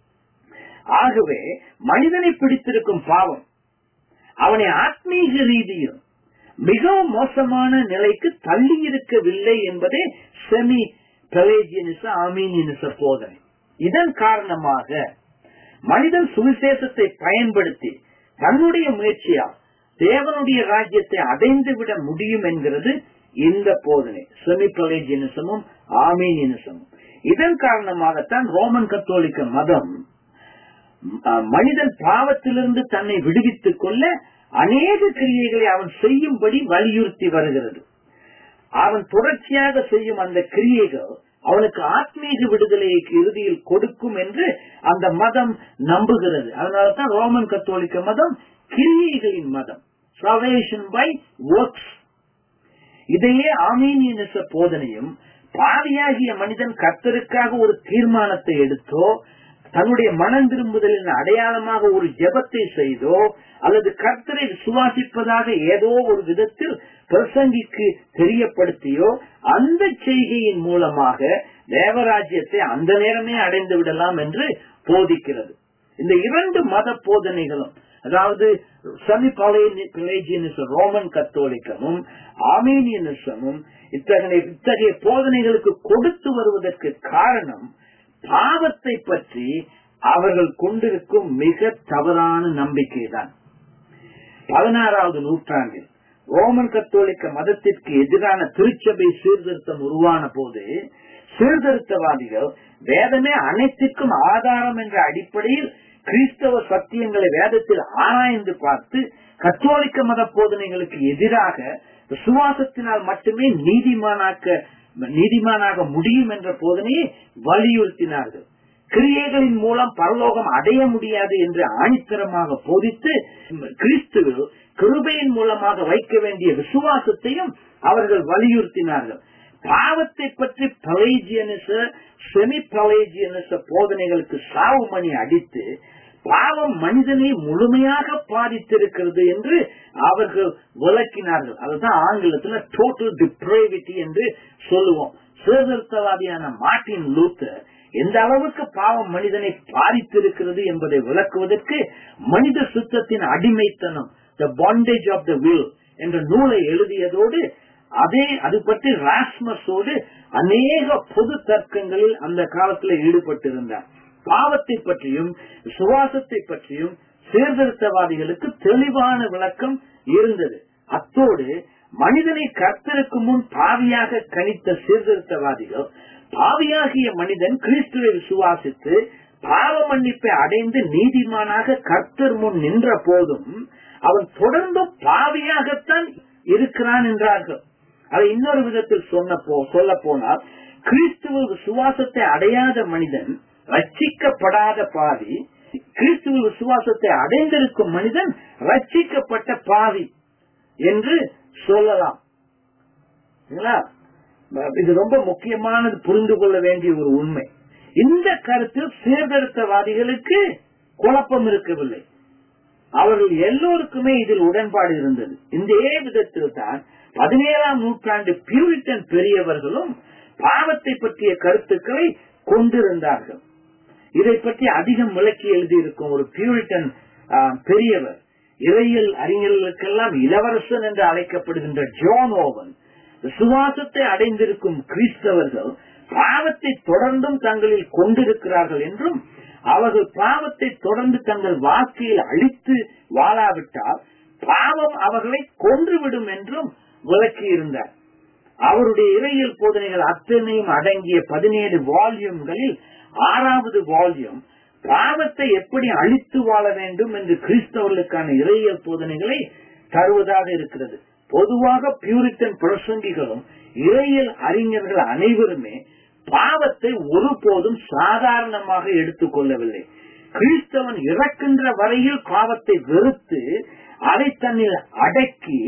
ஆகவே மனிதனை பிடித்திருக்கும் பாவம் அவனை ஆத்மீக ரீதியில் மிகவும் மோசமான நிலைக்கு தள்ளி இருக்கவில்லை என்பதே செமி பலேஜியனிச ஆமீனியனிச போதனை இதன் காரணமாக மனிதன் சுவிசேஷத்தை பயன்படுத்தி தன்னுடைய முயற்சியால் தேவனுடைய ராஜ்யத்தை அடைந்து விட முடியும் என்கிறது இந்த போதனை செமி பலேஜியனிசமும் ஆமீனியனிசமும் இதன் காரணமாகத்தான் ரோமன் கத்தோலிக்க மதம் மனிதன் பாவத்திலிருந்து தன்னை விடுவித்துக் கொள்ள அநேக கிரியைகளை அவன் செய்யும்படி வலியுறுத்தி வருகிறது அவன் தொடர்ச்சியாக செய்யும் அந்த கிரியைகள் அவனுக்கு ஆத்மீக விடுதலைக்கு இறுதியில் கொடுக்கும் என்று அந்த மதம் நம்புகிறது அதனாலதான் ரோமன் கத்தோலிக்க மதம் கிரியைகளின் மதம் salvation பை ஒர்க்ஸ் இதையே ஆமீனியனிச போதனையும் பாவியாகிய மனிதன் கர்த்தருக்காக ஒரு தீர்மானத்தை எடுத்தோ தன்னுடைய மனம் திரும்புதலின் அடையாளமாக ஒரு ஜெபத்தை செய்தோ அல்லது கர்த்தரை சுவாசிப்பதாக ஏதோ ஒரு விதத்தில் பிரசங்கிக்கு தெரியப்படுத்தியோ அந்த செய்கையின் மூலமாக தேவராஜ்யத்தை அந்த நேரமே அடைந்து விடலாம் என்று போதிக்கிறது இந்த இரண்டு மத போதனைகளும் அதாவது சமி பலேஜியனிசம் ரோமன் கத்தோலிக்கமும் ஆமீனியனிசமும் இத்தகைய இத்தகைய போதனைகளுக்கு கொடுத்து வருவதற்கு காரணம் பாவத்தை பற்றி அவர்கள் கொண்டிருக்கும் மிக தவறான நம்பிக்கைதான் பதினாறாவது நூற்றாண்டில் ரோமன் கத்தோலிக்க மதத்திற்கு எதிரான திருச்சபை சீர்திருத்தம் உருவான போது சீர்திருத்தவாதிகள் வேதமே அனைத்திற்கும் ஆதாரம் என்ற அடிப்படையில் கிறிஸ்தவ சத்தியங்களை வேதத்தில் ஆராய்ந்து பார்த்து கத்தோலிக்க மத போதனைகளுக்கு எதிராக விசுவாசத்தினால் மட்டுமே நீதிமானாக்க நீதிமானாக முடியும் என்ற போதனையை வலியுறுத்தினார்கள் கிரியைகளின் மூலம் பரலோகம் அடைய முடியாது என்று ஆணித்தரமாக போதித்து கிறிஸ்துவ கிருபையின் மூலமாக வைக்க வேண்டிய விசுவாசத்தையும் அவர்கள் வலியுறுத்தினார்கள் பாவத்தை பற்றி பலேஜியனிச செமி பலேஜியனிச போதனைகளுக்கு சாவு மணி அடித்து பாவம் மனிதனை முழுமையாக பாதித்திருக்கிறது என்று அவர்கள் விளக்கினார்கள் அதுதான் ஆங்கிலத்தில் டோட்டல் டிப்ரேவிட்டி என்று சொல்லுவோம் சீர்திருத்தவாதியான மார்டின் லூத்தர் எந்த அளவுக்கு பாவம் மனிதனை பாதித்திருக்கிறது என்பதை விளக்குவதற்கு மனித சுத்தத்தின் அடிமைத்தனம் the bondage of the will என்ற நூலை எழுதியதோடு அதே அது பற்றி ராஸ்மஸோடு அநேக பொது தர்க்கங்களில் அந்த காலத்தில் ஈடுபட்டிருந்தார் பாவத்தை பற்றியும் சுவாசத்தை பற்றியும் சீர்திருத்தவாதிகளுக்கு தெளிவான விளக்கம் இருந்தது அத்தோடு மனிதனை கர்த்தருக்கு முன் பாவியாக கணித்த சீர்திருத்தவாதிகள் பாவியாகிய மனிதன் கிறிஸ்துவை விசுவாசித்து பாவ மன்னிப்பை அடைந்து நீதிமானாக கர்த்தர் முன் நின்ற போதும் அவன் தொடர்ந்து பாவியாகத்தான் இருக்கிறான் என்றார்கள் அதை இன்னொரு விதத்தில் சொன்ன சொல்ல போனால் கிறிஸ்துவ விசுவாசத்தை அடையாத மனிதன் ரட்சிக்கப்படாத பாவி கிறிஸ்துவ விசுவாசத்தை அடைந்திருக்கும் மனிதன் ரட்சிக்கப்பட்ட பாவி என்று சொல்லலாம் இது ரொம்ப முக்கியமானது புரிந்து கொள்ள வேண்டிய ஒரு உண்மை இந்த கருத்தில் சீர்திருத்தவாதிகளுக்கு குழப்பம் இருக்கவில்லை அவர்கள் எல்லோருக்குமே இதில் உடன்பாடு இருந்தது இந்த விதத்தில் தான் பதினேழாம் நூற்றாண்டு பியூரிட்டன் பெரியவர்களும் பாவத்தை பற்றிய கருத்துக்களை கொண்டிருந்தார்கள் இதை பற்றி அதிகம் விளக்கி எழுதியிருக்கும் ஒரு பியூரிட்டன் பெரியவர் இறையியல் அறிஞர்களுக்கெல்லாம் இளவரசன் என்று அழைக்கப்படுகின்ற ஜோன் ஓவன் சுவாசத்தை அடைந்திருக்கும் கிறிஸ்தவர்கள் பாவத்தை தொடர்ந்தும் தங்களில் கொண்டிருக்கிறார்கள் என்றும் அவர்கள் பாவத்தை தொடர்ந்து தங்கள் வாழ்க்கையில் அழித்து வாழாவிட்டால் பாவம் அவர்களை கொன்றுவிடும் என்றும் விளக்கி இருந்தார் அவருடைய இறையியல் போதனைகள் அத்தனையும் அடங்கிய பதினேழு வால்யூம்களில் ஆறாவது வால்யூம் பாவத்தை எப்படி அழித்து வாழ வேண்டும் என்று கிறிஸ்தவர்களுக்கான இறையியல் போதனைகளை தருவதாக இருக்கிறது பொதுவாக பியூரிட்டன் பிரசங்கிகளும் இறையியல் அறிஞர்கள் அனைவருமே பாவத்தை ஒருபோதும் சாதாரணமாக எடுத்துக் கொள்ளவில்லை கிறிஸ்தவன் இறக்கின்ற வரையில் பாவத்தை வெறுத்து அதை தன்னில் அடக்கி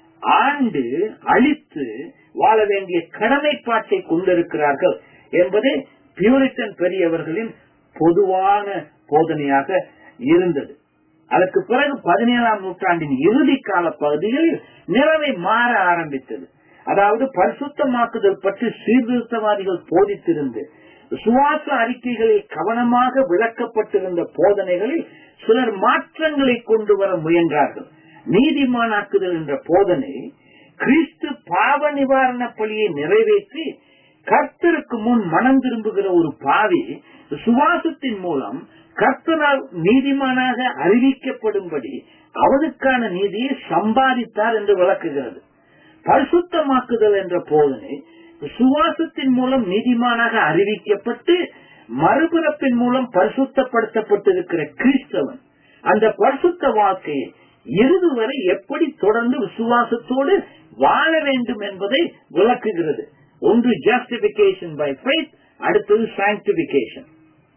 ஆண்டு அழித்து வாழ வேண்டிய கடமைப்பாட்டை கொண்டிருக்கிறார்கள் என்பதே பியூரிட்டன் பெரியவர்களின் பொதுவான போதனையாக இருந்தது அதற்கு பிறகு பதினேழாம் நூற்றாண்டின் இறுதி கால பகுதிகளில் நிலைமை மாற ஆரம்பித்தது அதாவது பரிசுத்தமாக்குதல் பற்றி சீர்திருத்தவாதிகள் போதித்திருந்து சுவாச அறிக்கைகளில் கவனமாக விளக்கப்பட்டிருந்த போதனைகளில் சிலர் மாற்றங்களை கொண்டு வர முயன்றார்கள் நீதிமானாக்குதல் என்ற போதனை கிறிஸ்து பாவ நிவாரண பணியை நிறைவேற்றி கர்த்தருக்கு முன் மனம் திரும்புகிற ஒரு பாவி சுவாசத்தின் மூலம் கர்த்தனால் நீதிமானாக அறிவிக்கப்படும்படி அவனுக்கான நீதியை சம்பாதித்தார் என்று விளக்குகிறது பரிசுத்தமாக்குதல் என்ற போதனை சுவாசத்தின் மூலம் நீதிமானாக அறிவிக்கப்பட்டு மறுபிறப்பின் மூலம் பரிசுத்தப்படுத்தப்பட்டிருக்கிற கிறிஸ்தவன் அந்த பரிசுத்த வாழ்க்கையை இறுதி வரை எப்படி தொடர்ந்து விசுவாசத்தோடு வாழ வேண்டும் என்பதை விளக்குகிறது ஒன்று ஜஸ்டிபிகேஷன் பை ஃபைத் அடுத்தது சாங்டிபிகேஷன்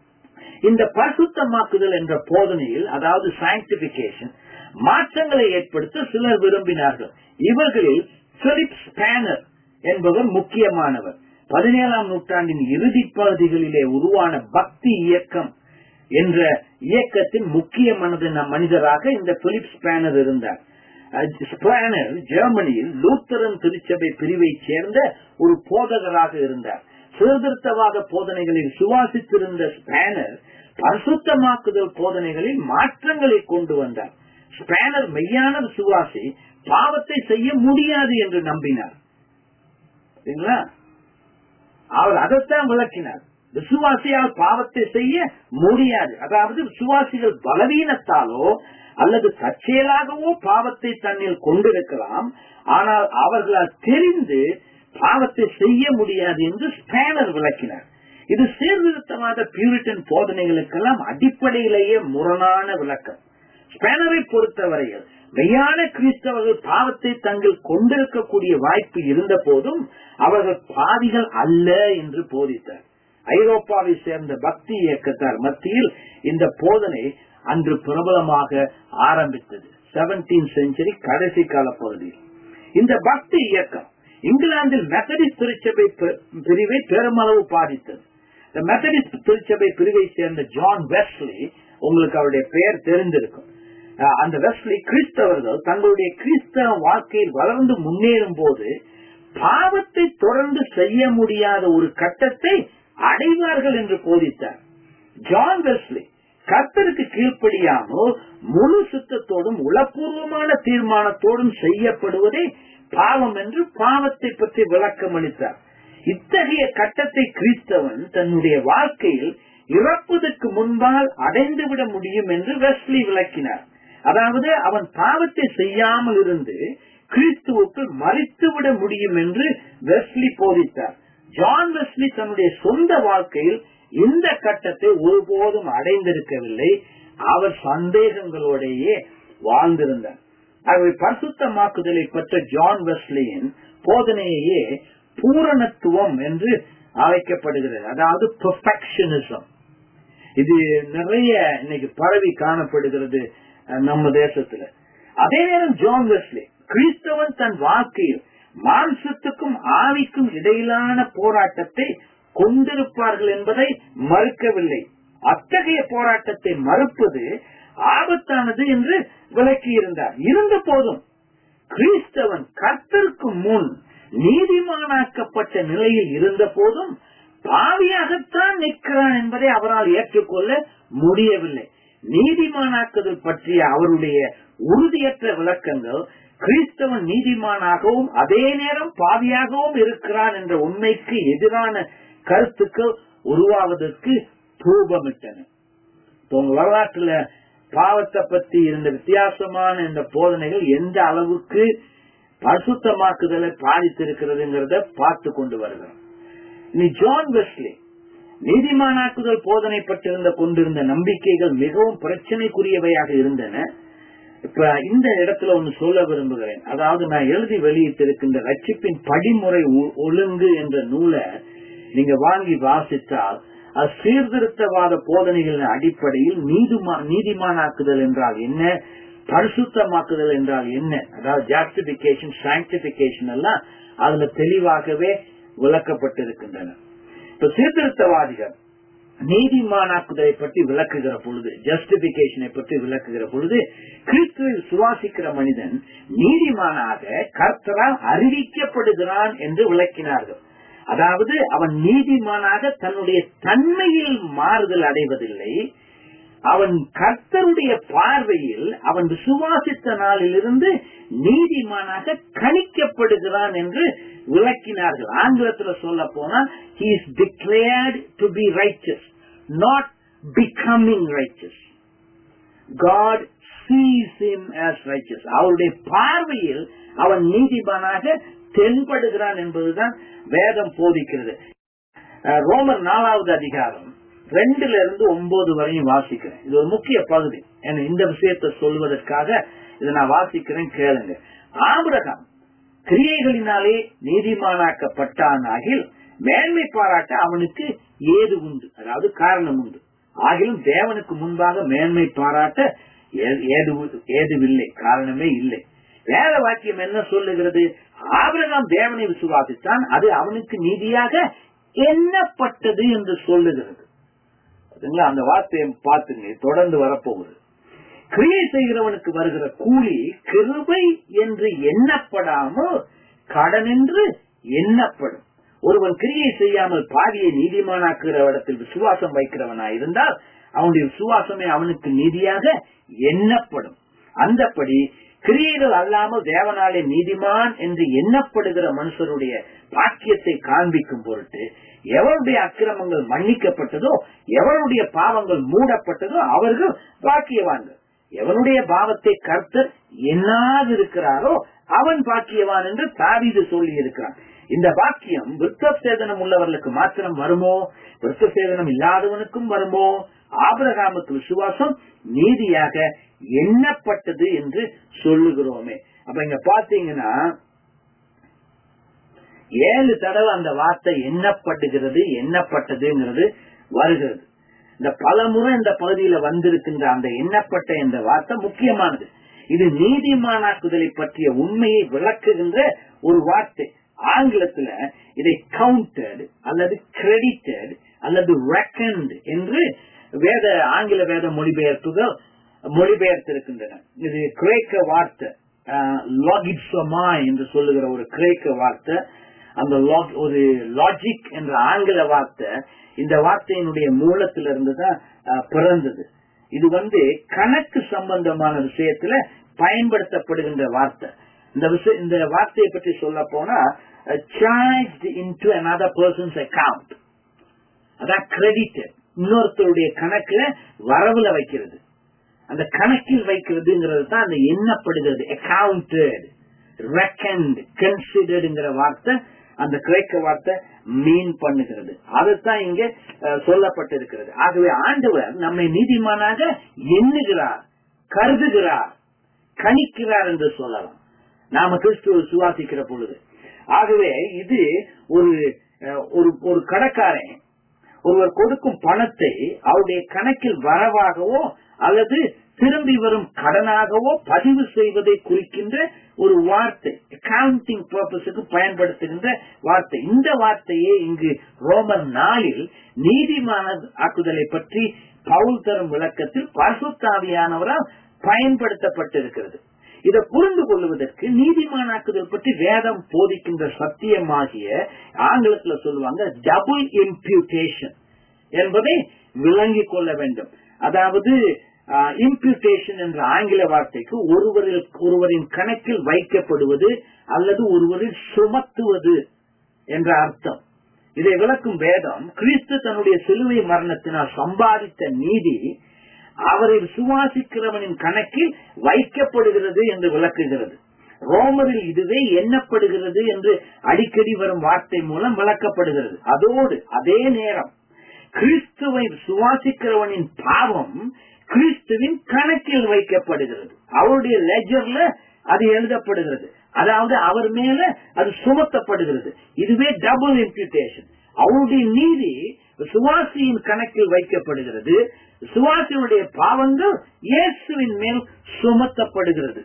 இந்த பரிசுத்தமாக்குதல் என்ற போதனையில் அதாவது சாங்டிபிகேஷன் மாற்றங்களை ஏற்படுத்த சிலர் விரும்பினார்கள் இவர்களில் பிலிப் ஸ்பேனர் என்பவர் முக்கியமானவர் பதினேழாம் நூற்றாண்டின் இறுதி பகுதிகளிலே உருவான பக்தி இயக்கம் என்ற இயக்கத்தின் முக்கிய மனதின மனிதராக இந்த பிலிப் ஸ்பேனர் இருந்தார் ஸ்பேனர் ஜெர்மனியில் லூத்தரன் திருச்சபை பிரிவை சேர்ந்த ஒரு போதகராக இருந்தார் சீர்திருத்தவாத போதனைகளில் சுவாசித்திருந்த ஸ்பேனர் பரிசுத்தமாக்குதல் போதனைகளில் மாற்றங்களை கொண்டு வந்தார் ஸ்பேனர் மெய்யான விசுவாசி பாவத்தை செய்ய முடியாது என்று நம்பினார் அவர் அதைத்தான் விளக்கினார் விசுவாசியால் பாவத்தை செய்ய முடியாது அதாவது விசுவாசிகள் பலவீனத்தாலோ அல்லது தற்செயலாகவோ பாவத்தை தன்னில் கொண்டிருக்கலாம் ஆனால் அவர்களால் தெரிந்து பாவத்தை செய்ய முடியாது என்று ஸ்பேனர் விளக்கினார் இது சீர்திருத்தவாத பியூரிட்டன் போதனைகளுக்கெல்லாம் அடிப்படையிலேயே முரணான விளக்கம் ஸ்பேனரை பொறுத்தவரையில் மெய்யான கிறிஸ்தவர்கள் பாவத்தை தங்கள் கொண்டிருக்கக்கூடிய வாய்ப்பு இருந்த போதும் அவர்கள் பாவிகள் அல்ல என்று போதித்தார் ஐரோப்பாவை சேர்ந்த பக்தி இயக்கத்தார் மத்தியில் இந்த போதனை அன்று பிரபலமாக ஆரம்பித்தது செவன்டீன் செஞ்சுரி கடைசி கால பகுதியில் இந்த பக்தி இயக்கம் இங்கிலாந்தில் மெத்தடிஸ்ட் திருச்சபை பிரிவை பெருமளவு பாதித்தது இந்த மெத்தடிஸ்ட் திருச்சபை பிரிவை சேர்ந்த ஜான் வெஸ்லி உங்களுக்கு அவருடைய பெயர் தெரிந்திருக்கும் அந்த வெஸ்லி கிறிஸ்தவர்கள் தங்களுடைய கிறிஸ்தவ வாழ்க்கையில் வளர்ந்து முன்னேறும் போது பாவத்தை தொடர்ந்து செய்ய முடியாத ஒரு கட்டத்தை அடைவார்கள் என்று போதித்தார் ஜான் வெஸ்லி கர்த்தருக்கு கீழ்ப்படியாமல் முழு சுத்தத்தோடும் உளப்பூர்வமான தீர்மானத்தோடும் செய்யப்படுவதே பாவம் என்று பாவத்தை பற்றி விளக்கம் அளித்தார் இத்தகைய கட்டத்தை கிறிஸ்தவன் தன்னுடைய வாழ்க்கையில் இறப்பதற்கு முன்பால் அடைந்துவிட முடியும் என்று வெஸ்லி விளக்கினார் அதாவது அவன் பாவத்தை செய்யாமல் இருந்து கிறிஸ்துவுக்குள் மறித்துவிட முடியும் என்று வெஸ்லி போதித்தார் ஜான் வெஸ்லி தன்னுடைய சொந்த வாழ்க்கையில் இந்த கட்டத்தை ஒருபோதும் அடைந்திருக்கவில்லை அவர் சந்தேகங்களோடையே வாழ்ந்திருந்தார் ஆகவே பரிசுத்தமாக்குதலை பெற்ற ஜான் வெஸ்லியின் போதனையே பூரணத்துவம் என்று அழைக்கப்படுகிறது அதாவது பெர்ஃபெக்ஷனிசம் இது நிறைய இன்னைக்கு பரவி காணப்படுகிறது நம்ம தேசத்துல அதே நேரம் ஜான் வெஸ்லி கிறிஸ்தவன் தன் வாழ்க்கையில் மாம்சத்துக்கும் ஆவிக்கும் இடையிலான போராட்டத்தை கொண்டிருப்பார்கள் என்பதை மறுக்கவில்லை அத்தகைய போராட்டத்தை மறுப்பது ஆபத்தானது என்று விளக்கியிருந்தார் இருந்த போதும் கிறிஸ்தவன் கர்த்தருக்கு முன் நீதிமானாக்கப்பட்ட நிலையில் இருந்த போதும் பாவியாகத்தான் நிற்கிறான் என்பதை அவரால் ஏற்றுக்கொள்ள முடியவில்லை நீதிமானாக்குதல் பற்றிய அவருடைய உறுதியற்ற விளக்கங்கள் கிறிஸ்தவன் நீதிமானாகவும் அதே நேரம் பாவியாகவும் இருக்கிறான் என்ற உண்மைக்கு எதிரான கருத்துக்கள் உருவாவதற்கு தூபமிட்டன உங்க வரலாற்றுல பாவத்தை பத்தி இருந்த வித்தியாசமான இந்த போதனைகள் எந்த அளவுக்கு பரிசுத்தமாக்குதலை பாதித்திருக்கிறதுங்கிறத பார்த்து கொண்டு வருகிறோம் நீ ஜான் வெஸ்லி நீதிமானாக்குதல் போதனை பற்றிருந்த கொண்டிருந்த நம்பிக்கைகள் மிகவும் பிரச்சனைக்குரியவையாக இருந்தன இப்ப இந்த இடத்துல ஒன்னு சொல்ல விரும்புகிறேன் அதாவது நான் எழுதி வெளியிட்டிருக்கின்ற ரட்சிப்பின் படிமுறை ஒழுங்கு என்ற நூலை நீங்க வாங்கி வாசித்தால் அது சீர்திருத்தவாத போதனைகளின் அடிப்படையில் நீதிமா நீதிமானாக்குதல் என்றால் என்ன பரிசுத்தமாக்குதல் என்றால் என்ன அதாவது ஜாஸ்டிபிகேஷன் சாங்டிபிகேஷன் எல்லாம் அதுல தெளிவாகவே விளக்கப்பட்டிருக்கின்றன இப்ப சீர்திருத்தவாதிகள் நீதிமானாக்குதலை பற்றி விளக்குகிற பொழுது ஜஸ்டிபிகேஷனை பற்றி விளக்குகிற பொழுது கிறிஸ்துவில் சுவாசிக்கிற மனிதன் நீதிமானாக கர்த்தரால் அறிவிக்கப்படுகிறான் என்று விளக்கினார்கள் அதாவது அவன் நீதிமானாக தன்னுடைய தன்மையில் மாறுதல் அடைவதில்லை அவன் கர்த்தருடைய பார்வையில் அவன் விசுவாசித்த நாளிலிருந்து நீதிமானாக கணிக்கப்படுகிறான் என்று விளக்கினார்கள் ஆங்கிலத்தில் சொல்ல போனால் he is declared to be righteous not becoming righteous God sees him as righteous அவருடைய பார்வையில் அவன் நீதிமானாக தென்படுகிறான் என்பதுதான் வேதம் போதிக்கிறது ரோமர் நாலாவது அதிகாரம் ரெண்டுல இருந்து ஒன்பது வரையும் வாசிக்கிறேன் இது ஒரு முக்கிய பகுதி இந்த விஷயத்தை சொல்வதற்காக இதை நான் வாசிக்கிறேன் கேளுங்க ஆபிரகாம் கிரியைகளினாலே நீதிமானாக்கப்பட்டான் ஆகில் மேன்மை பாராட்ட அவனுக்கு ஏது உண்டு அதாவது காரணம் உண்டு ஆகிலும் தேவனுக்கு முன்பாக மேன்மை பாராட்ட ஏதுவில்லை காரணமே இல்லை வேத வாக்கியம் என்ன சொல்லுகிறது ஆபிரகாம் தேவனை விசுவாசித்தான் அது அவனுக்கு நீதியாக எண்ணப்பட்டது என்று சொல்லுகிறது அந்த வார்த்தையை பார்த்துங்க தொடர்ந்து வரப்போகுது கிரியை செய்கிறவனுக்கு வருகிற கூலி கிருபை என்று எண்ணப்படாமல் கடன் என்று எண்ணப்படும் ஒருவன் கிரியை செய்யாமல் பாவியை நீதிமானாக்குகிற இடத்தில் விசுவாசம் வைக்கிறவனா இருந்தால் அவனுடைய விசுவாசமே அவனுக்கு நீதியாக எண்ணப்படும் அந்தப்படி கிரியைகள் அல்லாமல் தேவனாலே நீதிமான் என்று எண்ணப்படுகிற மனுஷருடைய பாக்கியத்தை காண்பிக்கும் பொருட்டு எவருடைய அக்கிரமங்கள் மன்னிக்கப்பட்டதோ எவருடைய பாவங்கள் மூடப்பட்டதோ அவர்கள் பாக்கியவான்கள் எவனுடைய பாவத்தை கர்த்தர் எண்ணாதிருக்கிறாரோ அவன் பாக்கியவான் என்று தாவீது சொல்லி இருக்கிறான் இந்த வாக்கியம் விருத்த சேதனம் உள்ளவர்களுக்கு மாத்திரம் வருமோ விருத்த சேதனம் இல்லாதவனுக்கும் வருமோ ஆபிரகாமுக்கு விசுவாசம் நீதியாக எண்ணப்பட்டது என்று சொல்லுகிறோமே அப்ப இங்க பாத்தீங்கன்னா ஏழு தடவை அந்த வார்த்தை எண்ணப்படுகிறது எண்ணப்பட்டதுங்கிறது வருகிறது இந்த பல முறை இந்த பகுதியில வந்திருக்கின்ற அந்த எண்ணப்பட்ட என்ற வார்த்தை முக்கியமானது இது நீதிமானாக்குதலை பற்றிய உண்மையை விளக்குகின்ற ஒரு வார்த்தை ஆங்கிலத்துல இதை கவுண்டட் அல்லது கிரெடிட்டட் அல்லது ரெக்கண்ட் என்று வேத ஆங்கில வேத மொழிபெயர்ப்புகள் மொழிபெயர்த்திருக்கின்றன இது கிரேக்க வார்த்தை லாகிட்சமா என்று சொல்லுகிற ஒரு கிரேக்க வார்த்தை அந்த ஒரு லாஜிக் என்ற ஆங்கில வார்த்தை இந்த வார்த்தையினுடைய மூலத்திலிருந்து தான் பிறந்தது இது வந்து கணக்கு சம்பந்தமான விஷயத்துல பயன்படுத்தப்படுகின்ற வார்த்தை இந்த விஷயம் இந்த வார்த்தையை பற்றி சொல்ல போனா charge into another person's account அதான் கிரெடிட்டட் இன்னொருத்தருடைய கணக்குல வரவுல வைக்கிறது அந்த கணக்கில் வைக்கிறதுங்கிறது தான் அந்த எண்ணப்படுகிறது அக்கவுண்டட் ரெக்கண்ட் கன்சிடர்டுங்கிற வார்த்தை அந்த கிரேக்க வார்த்தை மீன் பண்ணுகிறது அதுதான் இங்க சொல்லப்பட்டிருக்கிறது ஆகவே ஆண்டவர் நம்மை நீதிமானாக எண்ணுகிறார் கருதுகிறார் கணிக்கிறார் என்று சொல்லலாம் நாம கிறிஸ்துவ சுவாசிக்கிற பொழுது ஆகவே இது ஒரு ஒரு ஒரு கடைக்காரன் ஒருவர் கொடுக்கும் பணத்தை அவருடைய கணக்கில் வரவாகவோ அல்லது திரும்பி வரும் கடனாகவோ பதிவு செய்வதை குறிக்கின்ற ஒரு வார்த்தை அக்கவுண்டிங் பர்பஸுக்கு பயன்படுத்துகின்ற வார்த்தை இந்த வார்த்தையே இங்கு ரோமர் நாளில் நீதிமான ஆக்குதலை பற்றி பவுல் தரும் விளக்கத்தில் பரிசுத்தாவியானவரால் பயன்படுத்தப்பட்டிருக்கிறது இதை புரிந்து கொள்வதற்கு நீதிமானாக்குதல் பற்றி வேதம் போதிக்கின்ற சத்தியமாகிய ஆங்கிலத்துல சொல்லுவாங்க டபுள் இம்பியூட்டேஷன் என்பதை விளங்கிக் கொள்ள வேண்டும் அதாவது இம்பியூட்டேஷன் என்ற ஆங்கில வார்த்தைக்கு ஒருவரில் ஒருவரின் கணக்கில் வைக்கப்படுவது அல்லது ஒருவரில் சுமத்துவது என்ற அர்த்தம் இதை விளக்கும் வேதம் கிறிஸ்து தன்னுடைய சிலுவை மரணத்தினால் சம்பாதித்த நீதி அவரை சுவாசிக்கிறவனின் கணக்கில் வைக்கப்படுகிறது என்று விளக்குகிறது ரோமரில் இதுவே எண்ணப்படுகிறது என்று அடிக்கடி வரும் வார்த்தை மூலம் விளக்கப்படுகிறது அதோடு அதே நேரம் கிறிஸ்துவை சுவாசிக்கிறவனின் பாவம் கிறிஸ்துவின் கணக்கில் வைக்கப்படுகிறது அவருடைய லெஜர்ல அது எழுதப்படுகிறது அதாவது அவர் மேல அது சுமத்தப்படுகிறது இதுவே டபுள் இம்பியூட்டேஷன் அவருடைய நீதி சுவாசியின் கணக்கில் வைக்கப்படுகிறது சுவாசியுடைய பாவங்கள் இயேசுவின் மேல் சுமத்தப்படுகிறது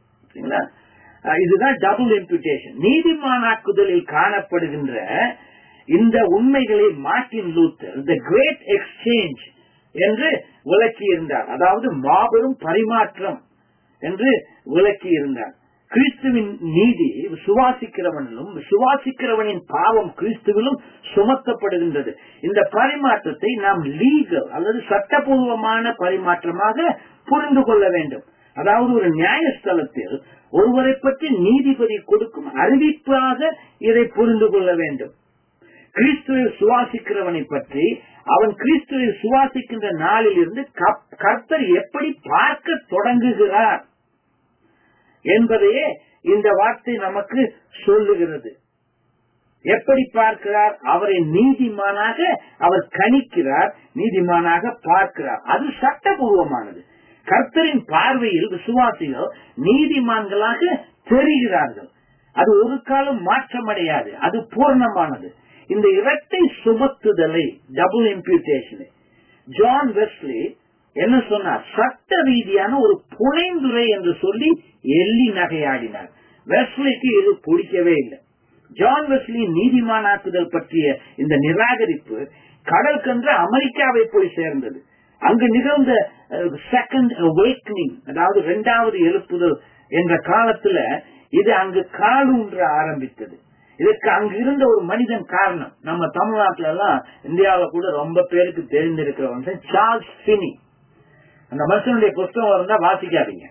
இதுதான் டபுள் இம்பியூட்டேஷன் நீதிமானாக்குதலில் காணப்படுகின்ற இந்த உண்மைகளை Martin Luther the great exchange என்று விளக்கி இருந்தார் அதாவது மாபெரும் பரிமாற்றம் என்று விளக்கி இருந்தார் கிறிஸ்துவின் நீதி சுவாசிக்கிறவனிலும் சுவாசிக்கிறவனின் பாவம் கிறிஸ்துவிலும் சுமத்தப்படுகின்றது இந்த பரிமாற்றத்தை நாம் லீகல் அல்லது சட்டபூர்வமான பரிமாற்றமாக புரிந்து கொள்ள வேண்டும் அதாவது ஒரு நியாயஸ்தலத்தில் ஒருவரை பற்றி நீதிபதி கொடுக்கும் அறிவிப்பாக இதை புரிந்து கொள்ள வேண்டும் கிறிஸ்துவை சுவாசிக்கிறவனை பற்றி அவன் கிறிஸ்துவை சுவாசிக்கின்ற நாளில் இருந்து கர்த்தர் எப்படி பார்க்க தொடங்குகிறார் என்பதையே இந்த வார்த்தை நமக்கு சொல்லுகிறது எப்படி பார்க்கிறார் அவரை நீதிமானாக அவர் கணிக்கிறார் நீதிமானாக பார்க்கிறார் அது சட்டபூர்வமானது கர்த்தரின் பார்வையில் விசுவாசிகள் நீதிமான்களாக தெரிகிறார்கள் அது ஒரு காலம் மாற்றமடையாது அது பூர்ணமானது இந்த இரட்டை சுமத்துதலை டபுள் இம்பியூட்டேஷனை ஜான் வெஸ்லி என்ன சொன்னார் சட்ட ரீதியான ஒரு புனைந்துரை என்று சொல்லி எள்ளி நகையாடினார் வெஸ்லிக்கு இது பிடிக்கவே இல்லை ஜான் வெஸ்லி நீதிமானாக்குதல் பற்றிய இந்த நிராகரிப்பு கடல் கன்று அமெரிக்காவை போய் சேர்ந்தது அங்கு நிகழ்ந்த செகண்ட் அவேக்னிங் அதாவது இரண்டாவது எழுப்புதல் என்ற காலத்துல இது அங்கு காலூன்ற ஆரம்பித்தது இதற்கு அங்கு இருந்த ஒரு மனிதன் காரணம் நம்ம தமிழ்நாட்டுல எல்லாம் இந்தியாவில கூட ரொம்ப பேருக்கு தெரிந்திருக்கிறவன் சார்ல்ஸ் பினி அந்த மனுஷனுடைய புஸ்தகம் இருந்தா வாசிக்காதீங்க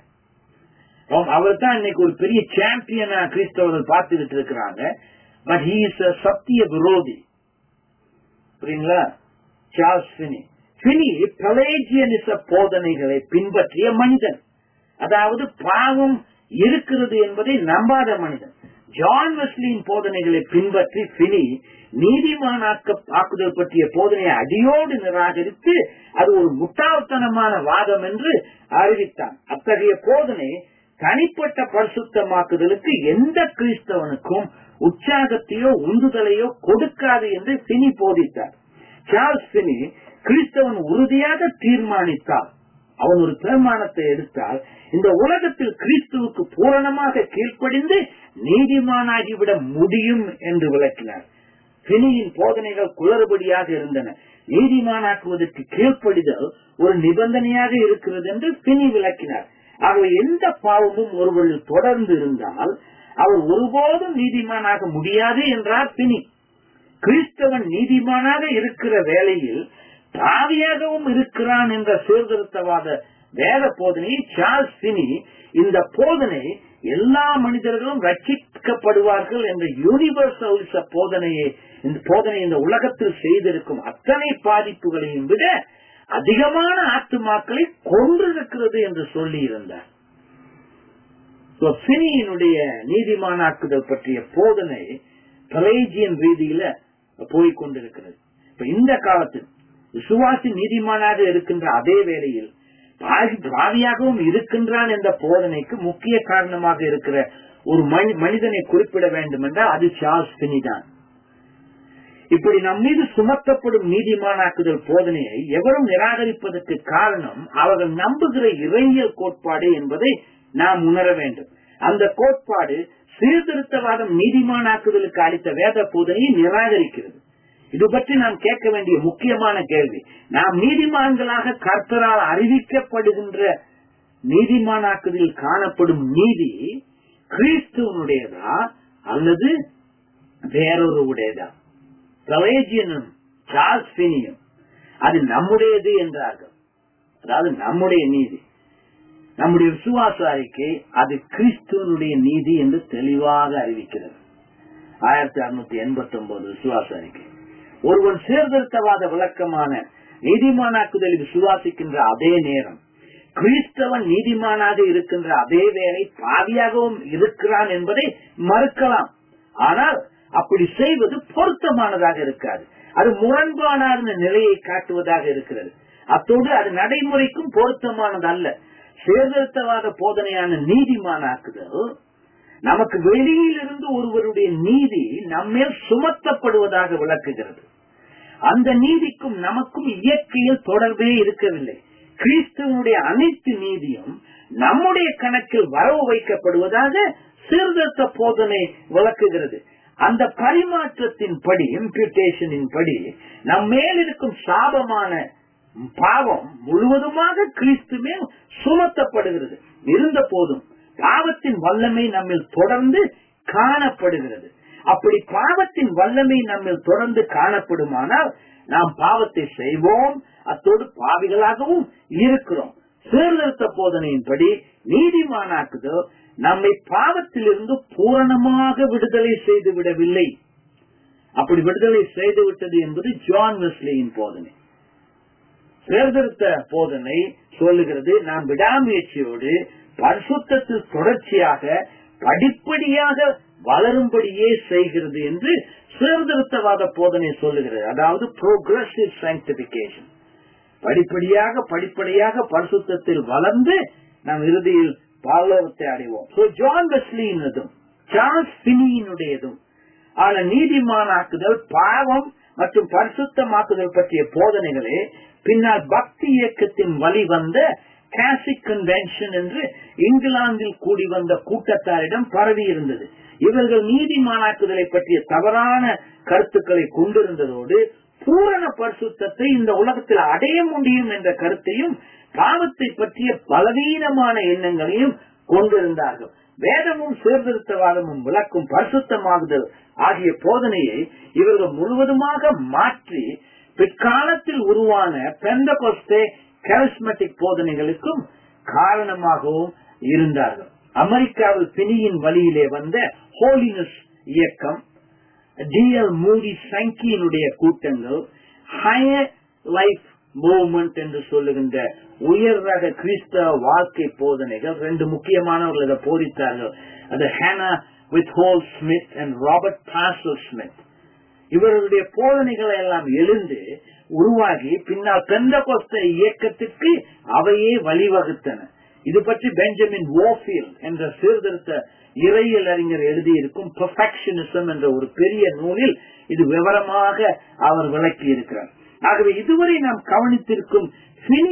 அவர் தான் இன்னைக்கு ஒரு பெரிய சாம்பியனா கிறிஸ்தவர்கள் பார்த்துக்கிட்டு இருக்கிறாங்க பட் ஹி இஸ் சத்திய விரோதி புரியுங்களா சார்ல்ஸ் பினி பினி பலேஜியனிச போதனைகளை பின்பற்றிய மனிதன் அதாவது பாவம் இருக்கிறது என்பதை நம்பாத மனிதன் ஜான் வெஸ்லியின் போதனைகளை பின்பற்றி பினி நீதிமானாக்க ஆக்குதல் பற்றிய போதனையை அடியோடு நிராகரித்து அது ஒரு முட்டாள்தனமான வாதம் என்று அறிவித்தான் அத்தகைய போதனை தனிப்பட்ட பரிசுத்தமாக்குதலுக்கு எந்த கிறிஸ்தவனுக்கும் உற்சாகத்தையோ உந்துதலையோ கொடுக்காது என்று பினி போதித்தார் சார்ல்ஸ் பினி கிறிஸ்தவன் உறுதியாக தீர்மானித்தார் அவன் ஒரு தீர்மானத்தை எடுத்தால் இந்த உலகத்தில் கிறிஸ்துவுக்கு பூரணமாக கீழ்ப்படிந்து நீதிமானாகிவிட முடியும் என்று விளக்கினார் பிணியின் போதனைகள் குளறுபடியாக இருந்தன நீதிமானாக்குவதற்கு கீழ்ப்படிதல் ஒரு நிபந்தனையாக இருக்கிறது என்று பிணி விளக்கினார் ஆகவே எந்த பாவமும் ஒருவரில் தொடர்ந்து இருந்தால் அவர் ஒருபோதும் நீதிமானாக முடியாது என்றார் பிணி கிறிஸ்தவன் நீதிமானாக இருக்கிற வேளையில் பாவியாகவும் இருக்கிறான் என்ற சீர்திருத்தவாத வேத போதனையை சார்ஸ் பினி இந்த போதனை எல்லா மனிதர்களும் ரட்சிக்கப்படுவார்கள் என்ற யூனிவர்சல் போதனையை இந்த போதனை இந்த உலகத்தில் செய்திருக்கும் அத்தனை பாதிப்புகளையும் விட அதிகமான ஆத்துமாக்களை கொன்றிருக்கிறது என்று சொல்லி இருந்தார் பினியினுடைய நீதிமானாக்குதல் பற்றிய போதனை பலேஜியன் ரீதியில போய்கொண்டிருக்கிறது இப்ப இந்த காலத்தில் விசுவாசி நீதிமானாக இருக்கின்ற அதே வேளையில் பாவியாகவும் இருக்கின்றான் என்ற போதனைக்கு முக்கிய காரணமாக இருக்கிற ஒரு மனிதனை குறிப்பிட வேண்டும் என்றால் அது சார்ஸ் பினி தான் இப்படி நம் மீது சுமத்தப்படும் நீதிமானாக்குதல் போதனையை எவரும் நிராகரிப்பதற்கு காரணம் அவர்கள் நம்புகிற இறையியல் கோட்பாடு என்பதை நாம் உணர வேண்டும் அந்த கோட்பாடு சீர்திருத்தவாதம் நீதிமானாக்குதலுக்கு அளித்த வேத போதனையை நிராகரிக்கிறது இது பற்றி நாம் கேட்க வேண்டிய முக்கியமான கேள்வி நாம் நீதிமான்களாக கர்த்தரால் அறிவிக்கப்படுகின்ற நீதிமானாக்குதலில் காணப்படும் நீதி கிறிஸ்துவனுடையதா அல்லது வேறொரு உடையதா பிரவேஜியனும் சார்ஸ் பினியும் அது நம்முடையது என்றார்கள் அதாவது நம்முடைய நீதி நம்முடைய விசுவாச அறிக்கை அது கிறிஸ்துவனுடைய நீதி என்று தெளிவாக அறிவிக்கிறது ஆயிரத்தி அறுநூத்தி எண்பத்தி ஒன்பது விசுவாச அறிக்கை ஒருவன் சீர்திருத்தவாத விளக்கமான நீதிமானாக்குதலில் விசுவாசிக்கின்ற அதே நேரம் கிறிஸ்தவன் நீதிமானாக இருக்கின்ற அதே வேலை பாவியாகவும் இருக்கிறான் என்பதை மறுக்கலாம் ஆனால் அப்படி செய்வது பொருத்தமானதாக இருக்காது அது முரண்பாடான நிலையை காட்டுவதாக இருக்கிறது அத்தோடு அது நடைமுறைக்கும் பொருத்தமானது அல்ல சீர்திருத்தவாத போதனையான நீதிமானாக்குதல் நமக்கு வெளியிலிருந்து ஒருவருடைய நீதி நம்மேல் சுமத்தப்படுவதாக விளக்குகிறது அந்த நீதிக்கும் நமக்கும் இயற்கையில் தொடர்பே இருக்கவில்லை கிறிஸ்துவனுடைய அனைத்து நீதியும் நம்முடைய கணக்கில் வரவு வைக்கப்படுவதாக சீர்திருத்த போதனை விளக்குகிறது அந்த பரிமாற்றத்தின் படி இம்பியூட்டேஷனின் படி நம் மேல் இருக்கும் சாபமான பாவம் முழுவதுமாக கிறிஸ்து மேல் சுமத்தப்படுகிறது இருந்த போதும் பாவத்தின் வல்லமை நம்மில் தொடர்ந்து காணப்படுகிறது அப்படி பாவத்தின் வல்லமை நம்மில் தொடர்ந்து காணப்படுமானால் நாம் பாவத்தை செய்வோம் அத்தோடு பாவிகளாகவும் இருக்கிறோம் சீர்திருத்த போதனையின்படி நீதிமானாக்குதல் நம்மை பாவத்திலிருந்து பூரணமாக விடுதலை செய்து விடவில்லை அப்படி விடுதலை செய்து விட்டது என்பது ஜான் வெஸ்லியின் போதனை சீர்திருத்த போதனை சொல்லுகிறது நாம் விடாமுயற்சியோடு பரிசுத்தத்தில் தொடர்ச்சியாக படிப்படியாக வளரும்படியே செய்கிறது என்று சீர்திருத்தவாத போதனை சொல்லுகிறது அதாவது ப்ரோக்ரஸிவ் சயின்டிபிகேஷன் படிப்படியாக படிப்படியாக பரிசுத்தத்தில் வளர்ந்து நாம் இறுதியில் பாலோகத்தை அடைவோம் ஜான் வெஸ்லியினதும் சார்ஸ் பினியினுடையதும் ஆன நீதிமானாக்குதல் பாவம் மற்றும் பரிசுத்தமாக்குதல் பற்றிய போதனைகளே பின்னால் பக்தி இயக்கத்தின் வழி வந்த கேசிக் கன்வென்ஷன் என்று இங்கிலாந்தில் கூடி வந்த கூட்டத்தாரிடம் பரவி இருந்தது இவர்கள் நீதிமானாக்குதலை பற்றிய தவறான கருத்துக்களை கொண்டிருந்ததோடு பூரண பரிசுத்தத்தை இந்த உலகத்தில் அடைய முடியும் என்ற கருத்தையும் பாவத்தை பற்றிய பலவீனமான எண்ணங்களையும் கொண்டிருந்தார்கள் வேதமும் சீர்திருத்தவாதமும் விளக்கும் பரிசுத்தமாகுதல் ஆகிய போதனையை இவர்கள் முழுவதுமாக மாற்றி பிற்காலத்தில் உருவான பெந்தகொஸ்தே கரிஸ்மெட்டிக் போதனைகளுக்கும் காரணமாகவும் இருந்தார்கள் அமெரிக்காவில் பிணியின் வழியிலே வந்த ஹோலினஸ் இயக்கம் டி எல் மூடி சங்கியினுடைய கூட்டங்கள் ஹையர் லைஃப் மூவ்மெண்ட் என்று சொல்லுகின்ற உயர் ரக கிறிஸ்தவ வாழ்க்கை போதனைகள் ரெண்டு முக்கியமானவர்கள் இதை போதித்தார்கள் அது Hannah Whitall Smith and Robert Pearsall Smith இவர்களுடைய போதனைகளை எல்லாம் எழுந்து உருவாகி பின்னால் பெந்தகொஸ்த இயக்கத்திற்கு அவையே வழிவகுத்தன இது பற்றி பெஞ்சமின் ஓஃபீல் என்ற சீர்திருத்த இறையியல் அறிஞர் எழுதியிருக்கும் பெர்ஃபெக்ஷனிசம் என்ற ஒரு பெரிய நூலில் இது விவரமாக அவர் விளக்கி இருக்கிறார் ஆகவே இதுவரை நாம் கவனித்திருக்கும் பினியின்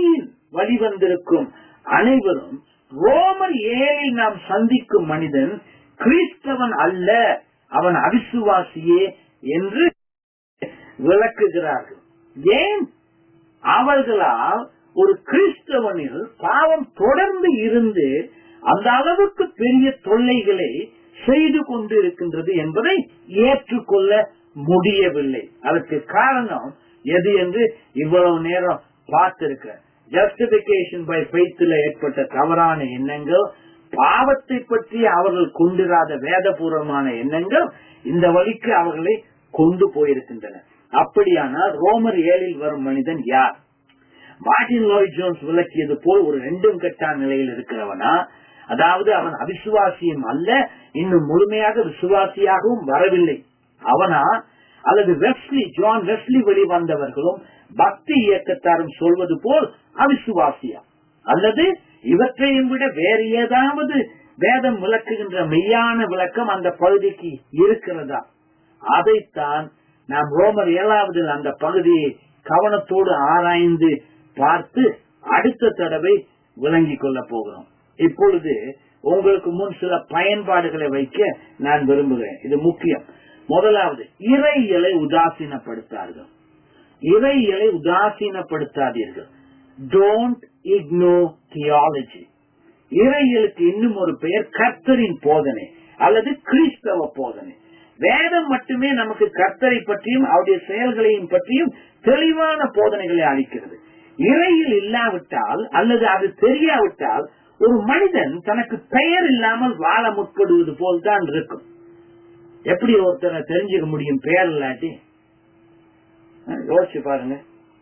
வழிவந்திருக்கும் அனைவரும் ரோமர் ஏழில் நாம் சந்திக்கும் மனிதன் கிறிஸ்தவன் அல்ல அவன் அவிசுவாசியே என்று விளக்குகிறார்கள் ஏன் அவர்களால் ஒரு கிறிஸ்தவனில் பாவம் தொடர்ந்து இருந்து அந்த அளவுக்கு பெரிய தொல்லைகளை செய்து கொண்டிருக்கின்றது என்பதை ஏற்றுக்கொள்ள முடியவில்லை அதற்கு காரணம் எது என்று இவ்வளவு நேரம் பார்த்திருக்க ஜஸ்டிபிகேஷன் பை ஃபெய்த்தில் ஏற்பட்ட தவறான எண்ணங்கள் பாவத்தை பற்றி அவர்கள் கொண்டிராத வேதபூர்வமான எண்ணங்கள் இந்த வழிக்கு அவர்களை கொண்டு போயிருக்கின்றன அப்படியானால் ரோமர் ஏழில் வரும் மனிதன் யார் மார்டின் லோய் ஜோன்ஸ் விளக்கியது போல் ஒரு ரெண்டும் கட்டா நிலையில் இருக்கிறவனா அதாவது அவன் அவிசுவாசியும் அல்ல இன்னும் முழுமையாக விசுவாசியாகவும் வரவில்லை அவனா அல்லது வெஸ்லி ஜான் வெஸ்லி வெளிவந்தவர்களும் பக்தி இயக்கத்தாரும் சொல்வது போல் அவிசுவாசியா அல்லது இவற்றையும் விட வேறு ஏதாவது வேதம் விளக்குகின்ற மெய்யான விளக்கம் அந்த பகுதிக்கு இருக்கிறதா அதைத்தான் நாம் ரோமர் ஏழாவது அந்த பகுதியை கவனத்தோடு ஆராய்ந்து பார்த்து அடுத்த தடவை விளங்கிக் கொள்ள போகிறோம் இப்பொழுது உங்களுக்கு முன் சில பயன்பாடுகளை வைக்க நான் விரும்புகிறேன் இது முக்கியம் முதலாவது இறையலை உதாசீனப்படுத்தார்கள் இறையலை உதாசீனப்படுத்தாதீர்கள் டோன்ட் இக்னோ தியாலஜி இறையலுக்கு இன்னும் ஒரு பெயர் கர்த்தரின் போதனை அல்லது கிறிஸ்தவ போதனை வேதம் மட்டுமே நமக்கு கர்த்தரை பற்றியும் அவருடைய செயல்களையும் பற்றியும் தெளிவான போதனைகளை அளிக்கிறது இறையில் இல்லாவிட்டால் அல்லது அது தெரியாவிட்டால் ஒரு மனிதன் தனக்கு பெயர் இல்லாமல் வாழ முற்படுவது போல்தான் இருக்கும் எப்படி ஒருத்தரை தெரிஞ்சுக்க முடியும் பெயர் இல்லாட்டி யோசிச்சு பாருங்க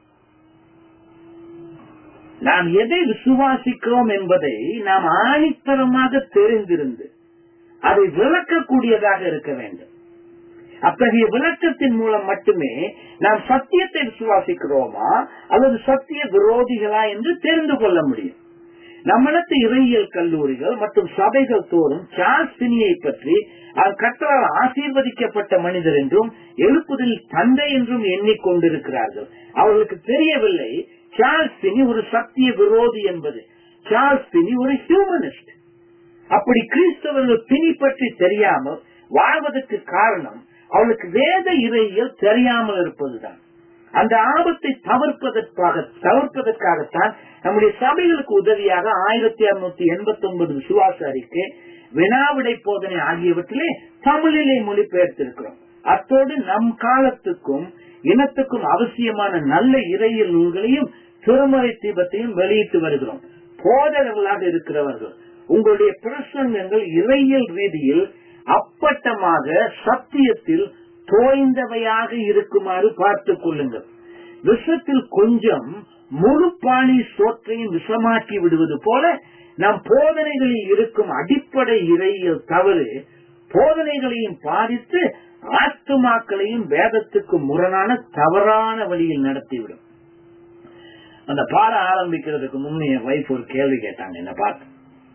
நாம் எதை விசுவாசிக்கிறோம் என்பதை நாம் ஆணித்தரமாக தெரிந்திருந்து அதை விளக்கக்கூடியதாக இருக்க வேண்டும் அத்தகைய விளக்கத்தின் மூலம் மட்டுமே நாம் சத்தியத்தை விசுவாசிக்கிறோமா அல்லது சத்திய விரோதிகளா என்று தெரிந்து கொள்ள முடியும் நம்மிடத்து இறையியல் கல்லூரிகள் மற்றும் சபைகள் தோறும் சார்ஸ் சினியை பற்றி அவர் கற்றால் ஆசீர்வதிக்கப்பட்ட மனிதர் என்றும் எழுப்புதில் தந்தை என்றும் எண்ணிக்கொண்டிருக்கிறார்கள் அவர்களுக்கு தெரியவில்லை சார்ஸ் பினி ஒரு சத்திய விரோதி என்பது சார்ஸ் பினி ஒரு ஹியூமனிஸ்ட் அப்படி கிறிஸ்தவர்கள் பினி பற்றி தெரியாமல் வாழ்வதற்கு காரணம் அவளுக்கு வேத இறையியல் தெரியாமல் இருப்பதுதான் அந்த ஆபத்தை தவிர்ப்பதற்காக தவிர்ப்பதற்காகத்தான் நம்முடைய சபைகளுக்கு உதவியாக ஆயிரத்தி அறுநூத்தி எண்பத்தி ஒன்பது விசுவாச அறிக்கை வினாவிடை போதனை ஆகியவற்றிலே தமிழிலே மொழிபெயர்த்திருக்கிறோம் அத்தோடு நம் காலத்துக்கும் இனத்துக்கும் அவசியமான நல்ல இறையியல் நூல்களையும் திருமறை தீபத்தையும் வெளியிட்டு வருகிறோம் போதகர்களாக இருக்கிறவர்கள் உங்களுடைய பிரசங்கங்கள் இறையியல் ரீதியில் அப்பட்டமாக சத்தியத்தில் தோய்ந்தவையாக இருக்குமாறு பார்த்துக் கொள்ளுங்கள் விஷத்தில் கொஞ்சம் முழு பாணி சோற்றையும் விஷமாக்கி விடுவது போல நம் போதனைகளில் இருக்கும் அடிப்படை இறையியல் தவறு போதனைகளையும் பாதித்து ஆத்துமாக்களையும் வேதத்துக்கு முரணான தவறான வழியில் நடத்திவிடும் அந்த பாடம் ஆரம்பிக்கிறதுக்கு முன்னே என் வைஃப் ஒரு கேள்வி கேட்டாங்க என்ன பார்த்து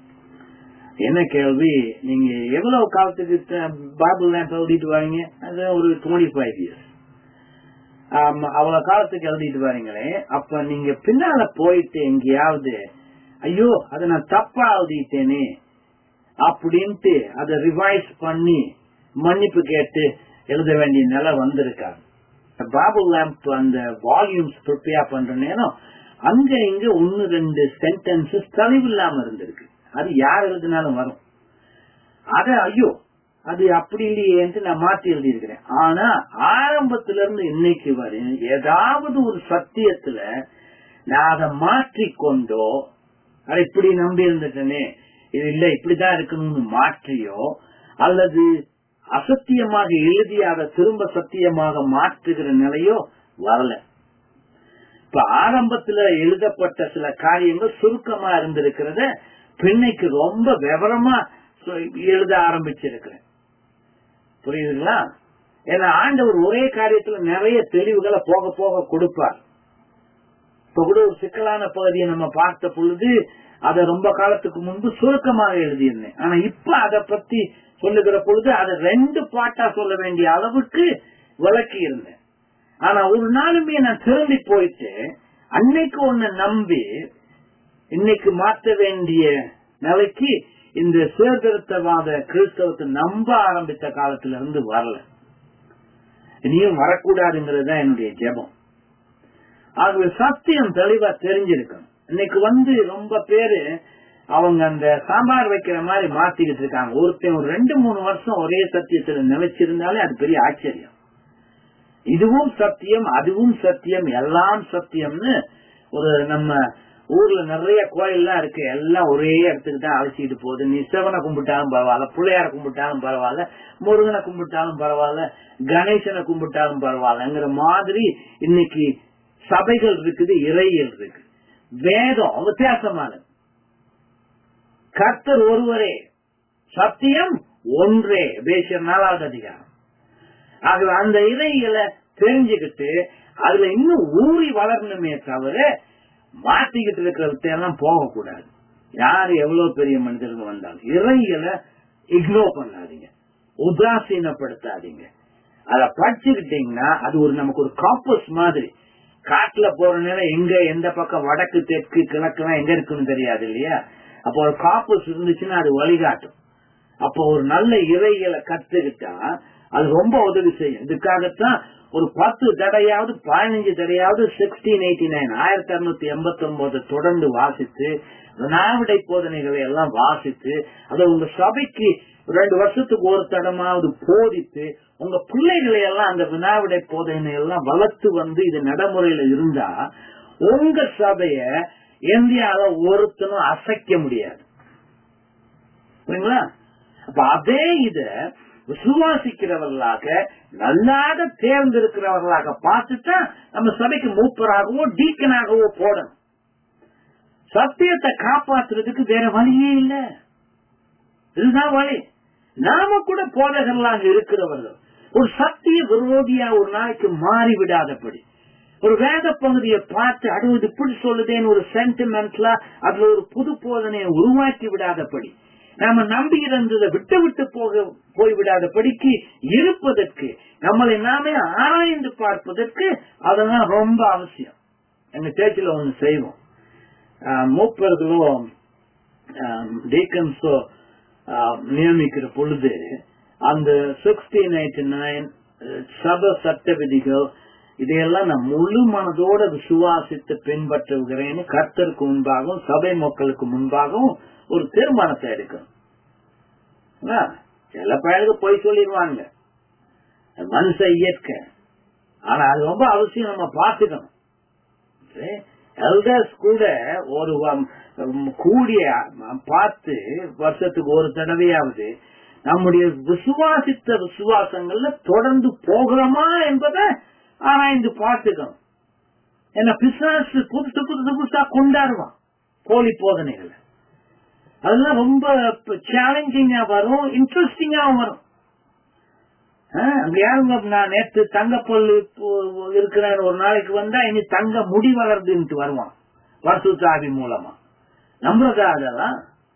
என்ன கேள்வி நீங்க எவ்வளவு காலத்துக்கு பைபிள் லேம்ப் எழுதிட்டு வரீங்க அது ஒரு டுவெண்ட்டி ஃபைவ் இயர்ஸ் அவ்வளவு காலத்துக்கு எழுதிட்டு வரீங்களே அப்ப நீங்க பின்னால போயிட்டு எங்கேயாவது ஐயோ அதை நான் தப்பா எழுதிட்டேனே அப்படின்ட்டு அதை ரிவைஸ் பண்ணி மன்னிப்பு கேட்டு எழுத வேண்டிய நிலை வந்திருக்காங்க பாபு லேம்ப் அந்த வால்யூம்ஸ் ப்ரிப்பேர் பண்ற நேரம் அங்க இங்க ஒன்னு ரெண்டு சென்டென்சஸ் தெளிவில்லாம இருந்திருக்கு அது யார் எழுதினாலும் வரும் அத ஐயோ அது அப்படி இல்லையேன்ட்டு நான் மாத்தி எழுதி இருக்கிறேன் ஆனா ஆரம்பத்துல இருந்து இன்னைக்கு வரை ஏதாவது ஒரு சத்தியத்துல நான் அதை மாற்றிக்கொண்டோ அதை இப்படி நம்பி இருந்துட்டேனே இது இல்ல இப்படிதான் இருக்கணும்னு மாற்றியோ அல்லது அசத்தியமாக எழுதி அதை திரும்ப சத்தியமாக மாற்றுகிற நிலையோ வரல இப்ப ஆரம்பத்துல எழுதப்பட்ட சில காரியங்கள் சுருக்கமா இருந்திருக்கிறத பின்னைக்கு ரொம்ப விவரமா எழுத ஆரம்பிச்சிருக்கிறேன் புரியுதுங்களா ஏன்னா ஆண்டவர் ஒரே காரியத்துல நிறைய தெளிவுகளை போக போக கொடுப்பார் இப்ப கூட ஒரு சிக்கலான பகுதியை நம்ம பார்த்த பொழுது அதை ரொம்ப காலத்துக்கு முன்பு சுருக்கமாக எழுதியிருந்தேன் ஆனா இப்ப அதை பத்தி சொல்லுகிற பொழுது அதை ரெண்டு பாட்டா சொல்ல வேண்டிய அளவுக்கு விளக்கி இருந்தேன் ஆனா ஒரு நாளுமே நான் திரும்பி போயிட்டு அன்னைக்கு ஒண்ணு நம்பி இன்னைக்கு மாற்ற வேண்டிய நிலைக்கு இந்த சீர்திருத்தவாத கிறிஸ்தவத்தை நம்ப ஆரம்பித்த காலத்துல இருந்து வரல இனியும் வரக்கூடாதுங்கிறது தான் என்னுடைய ஜெபம் ஆகவே சத்தியம் தெளிவா தெரிஞ்சிருக்கணும் இன்னைக்கு வந்து ரொம்ப பேரு அவங்க அந்த சாம்பார் வைக்கிற மாதிரி மாத்திக்கிட்டு இருக்காங்க ஒருத்தன் ஒரு ரெண்டு மூணு வருஷம் ஒரே சத்தியத்துல நிலைச்சிருந்தாலே அது பெரிய ஆச்சரியம் இதுவும் சத்தியம் அதுவும் சத்தியம் எல்லாம் சத்தியம்னு ஒரு நம்ம ஊர்ல நிறைய கோயில்லாம் இருக்கு எல்லாம் ஒரே இடத்துக்கு தான் அழைச்சிட்டு போகுது நீ சிவனை கும்பிட்டாலும் பரவாயில்ல பிள்ளையார கும்பிட்டாலும் பரவாயில்ல முருகனை கும்பிட்டாலும் பரவாயில்ல கணேசனை கும்பிட்டாலும் பரவாயில்லங்கிற மாதிரி இன்னைக்கு சபைகள் இருக்குது இறையல் இருக்கு வேதம் வித்தியாசமானது கர்த்தர் ஒருவரே சத்தியம் ஒன்றே பேசிய நாலாவது அதிகாரம் ஆகவே அந்த இறைகளை தெரிஞ்சுக்கிட்டு அதுல இன்னும் ஊறி வளரணுமே தவிர மாட்டிக்கிட்டு இருக்கிற வித்தையெல்லாம் போகக்கூடாது யாரு எவ்வளவு பெரிய மனிதர்கள் வந்தாலும் இறைகளை இக்னோர் பண்ணாதீங்க உதாசீனப்படுத்தாதீங்க அத படிச்சுக்கிட்டீங்கன்னா அது ஒரு நமக்கு ஒரு காம்பஸ் மாதிரி காட்டுல போற நேரம் எங்க எந்த பக்கம் வடக்கு தெற்கு கிழக்குலாம் எங்க இருக்குன்னு தெரியாது இல்லையா அப்போ ஒரு காம்பஸ் இருந்துச்சுன்னா அது வழிகாட்டும் அப்போ ஒரு நல்ல இறைகளை கத்துக்கிட்டா அது ரொம்ப உதவி செய்யும் இதுக்காகத்தான் ஒரு பத்து தடையாவது பதினஞ்சு தடையாவது சிக்ஸ்டீன் எயிட்டி நைன் ஆயிரத்தி அறுநூத்தி எண்பத்தி ஒன்பது தொடர்ந்து வாசித்து வினாவிடை போதனைகளை எல்லாம் வாசித்து அதை உங்க சபைக்கு ரெண்டு வருஷத்துக்கு ஒரு தடமாவது போதித்து உங்க பிள்ளைகளை எல்லாம் அந்த வினாவிடை போதனை எல்லாம் வளர்த்து வந்து இது நடைமுறையில இருந்தா உங்க சபைய இந்தியாவில ஒருத்தனும் அசைக்க முடியாது புரியுங்களா அப்ப அதே இத விசுவாசிக்கிறவர்களாக நல்லாக தேர்ந்தெடுக்கிறவர்களாக பார்த்துட்டா நம்ம சபைக்கு மூப்பராகவோ டீக்கனாகவோ போடணும் சத்தியத்தை காப்பாற்றுறதுக்கு வேற வழியே இல்ல இதுதான் வழி நாம கூட போதகர்களாக இருக்கிறவர்கள் ஒரு சத்திய விரோதியா ஒரு நாளைக்கு மாறி விடாதபடி ஒரு வேத பகுதியை பார்த்து அது இப்படி சொல்லுதேன்னு ஒரு சென்டிமெண்ட்ல அதுல ஒரு புது போதனையை உருவாக்கி விடாதபடி நாம நம்பி இருந்ததை விட்டு விட்டு போக போய்விடாதபடிக்கு இருப்பதற்கு நம்மளை நாமே ஆராய்ந்து பார்ப்பதற்கு அதெல்லாம் ரொம்ப அவசியம் எங்க சேர்ச்சில ஒண்ணு செய்வோம் மூப்பர்களோ டீக்கன்ஸோ நியமிக்கிற பொழுது அந்த சிக்ஸ்டீன் எயிட்டி நைன் சப சட்ட விதிகள் இதையெல்லாம் நான் முழு மனதோட விசுவாசித்து பின்பற்றுகிறேன்னு கர்த்தருக்கு முன்பாகவும் சபை மக்களுக்கு முன்பாகவும் ஒரு தீர்மானத்தை எடுக்கணும் சில பயலுக்கு போய் சொல்லிடுவாங்க மனுஷ இயற்கை ஆனா அது ரொம்ப அவசியம் நம்ம பார்த்துக்கணும் எல்டர்ஸ் கூட ஒரு கூடிய பார்த்து வருஷத்துக்கு ஒரு தடவையாவது நம்முடைய விசுவாசித்த விசுவாசங்கள்ல தொடர்ந்து போகிறோமா என்பதை ஆராய்ந்து பார்த்துக்கணும் ஏன்னா பிசாசு புதுசு புதுசு புதுசா கொண்டாடுவான் போலி போதனைகளை அதெல்லாம் ரொம்ப சேலஞ்சிங்கா வரும் இன்ட்ரெஸ்டிங்காவும் வரும் அங்க யாருங்க நான் நேற்று தங்க பொல்லு இருக்கிறேன் ஒரு நாளைக்கு வந்தா இனி தங்க முடி வளருதுன்ட்டு வருவான் வருஷத்தாவி மூலமா நம்புறதா அதெல்லாம்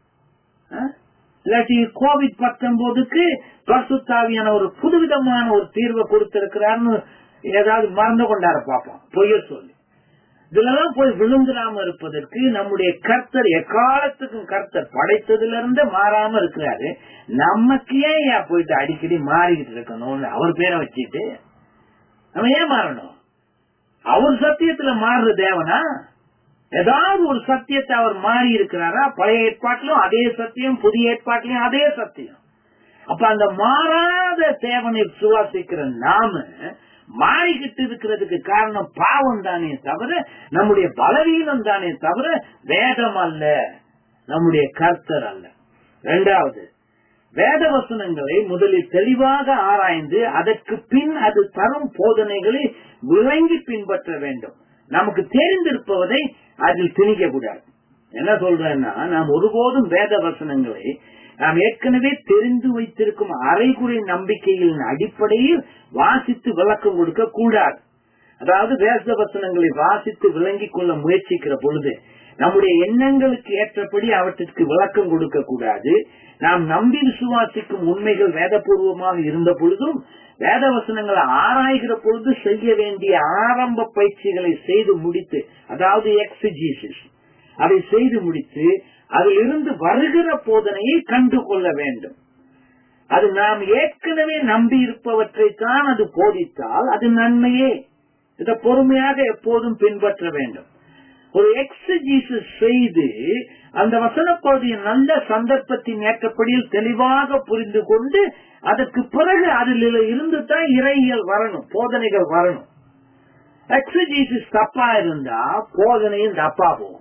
இல்லாட்டி கோவிட் பத்தொன்பதுக்கு பர்சுத்தாவியான ஒரு புதுவிதமான ஒரு தீர்வை கொடுத்திருக்கிறார்னு ஏதாவது மறந்து கொண்டாட பார்ப்போம் பொய்ய சொல்லி இதுலதான் போய் விழுந்துடாம இருப்பதற்கு நம்முடைய கர்த்தர் எக்காலத்துக்கும் கர்த்தர் படைத்ததுல இருந்து மாறாம இருக்கிறாரு நமக்கு ஏன் ஏன் போயிட்டு அடிக்கடி மாறிக்கிட்டு இருக்கணும் அவர் பேரை வச்சுட்டு நம்ம ஏன் மாறணும் அவர் சத்தியத்துல மாறுற தேவனா ஏதாவது ஒரு சத்தியத்தை அவர் மாறி இருக்கிறாரா பழைய ஏற்பாட்டிலும் அதே சத்தியம் புதிய ஏற்பாட்டிலும் அதே சத்தியம் அப்ப அந்த மாறாத தேவனை சுவாசிக்கிற நாம மாறிக்கிட்டு இருக்கிறதுக்கு காரணம் பாவம் தானே தவிர நம்முடைய பலவீனம் தானே தவிர வேதம் அல்ல நம்முடைய கர்த்தர் அல்ல இரண்டாவது வேத வசனங்களை முதலில் தெளிவாக ஆராய்ந்து அதற்கு பின் அது தரும் போதனைகளை விளங்கி பின்பற்ற வேண்டும் நமக்கு தெரிந்திருப்பதை அதில் திணிக்க கூடாது என்ன சொல்றேன்னா நாம் ஒருபோதும் வேத வசனங்களை நாம் ஏற்கனவே தெரிந்து வைத்திருக்கும் அரைகுறை நம்பிக்கைகளின் அடிப்படையில் வாசித்து விளக்கம் கொடுக்க கூடாது அதாவது வேத வசனங்களை வாசித்து விளங்கிக் கொள்ள முயற்சிக்கிற பொழுது நம்முடைய எண்ணங்களுக்கு ஏற்றபடி அவற்றிற்கு விளக்கம் கொடுக்க கூடாது நாம் நம்பி விசுவாசிக்கும் உண்மைகள் வேதபூர்வமாக இருந்த பொழுதும் வேத வசனங்களை ஆராய்கிற பொழுது செய்ய வேண்டிய ஆரம்ப பயிற்சிகளை செய்து முடித்து அதாவது எக்ஸிஜிசிஸ் அதை செய்து முடித்து அதிலிருந்து வருகிற போதனையை கண்டு கொள்ள வேண்டும் அது நாம் ஏற்கனவே நம்பி இருப்பவற்றை தான் அது போதித்தால் அது நன்மையே இதை பொறுமையாக எப்போதும் பின்பற்ற வேண்டும் ஒரு எக்ஸஜீசஸ் செய்து அந்த வசன பகுதியை நல்ல சந்தர்ப்பத்தின் ஏற்றப்படியில் தெளிவாக புரிந்து கொண்டு அதற்கு பிறகு அதில் இருந்து தான் இறையியல் வரணும் போதனைகள் வரணும் எக்ஸஜீசஸ் தப்பா இருந்தா போதனையும் தப்பா போகும்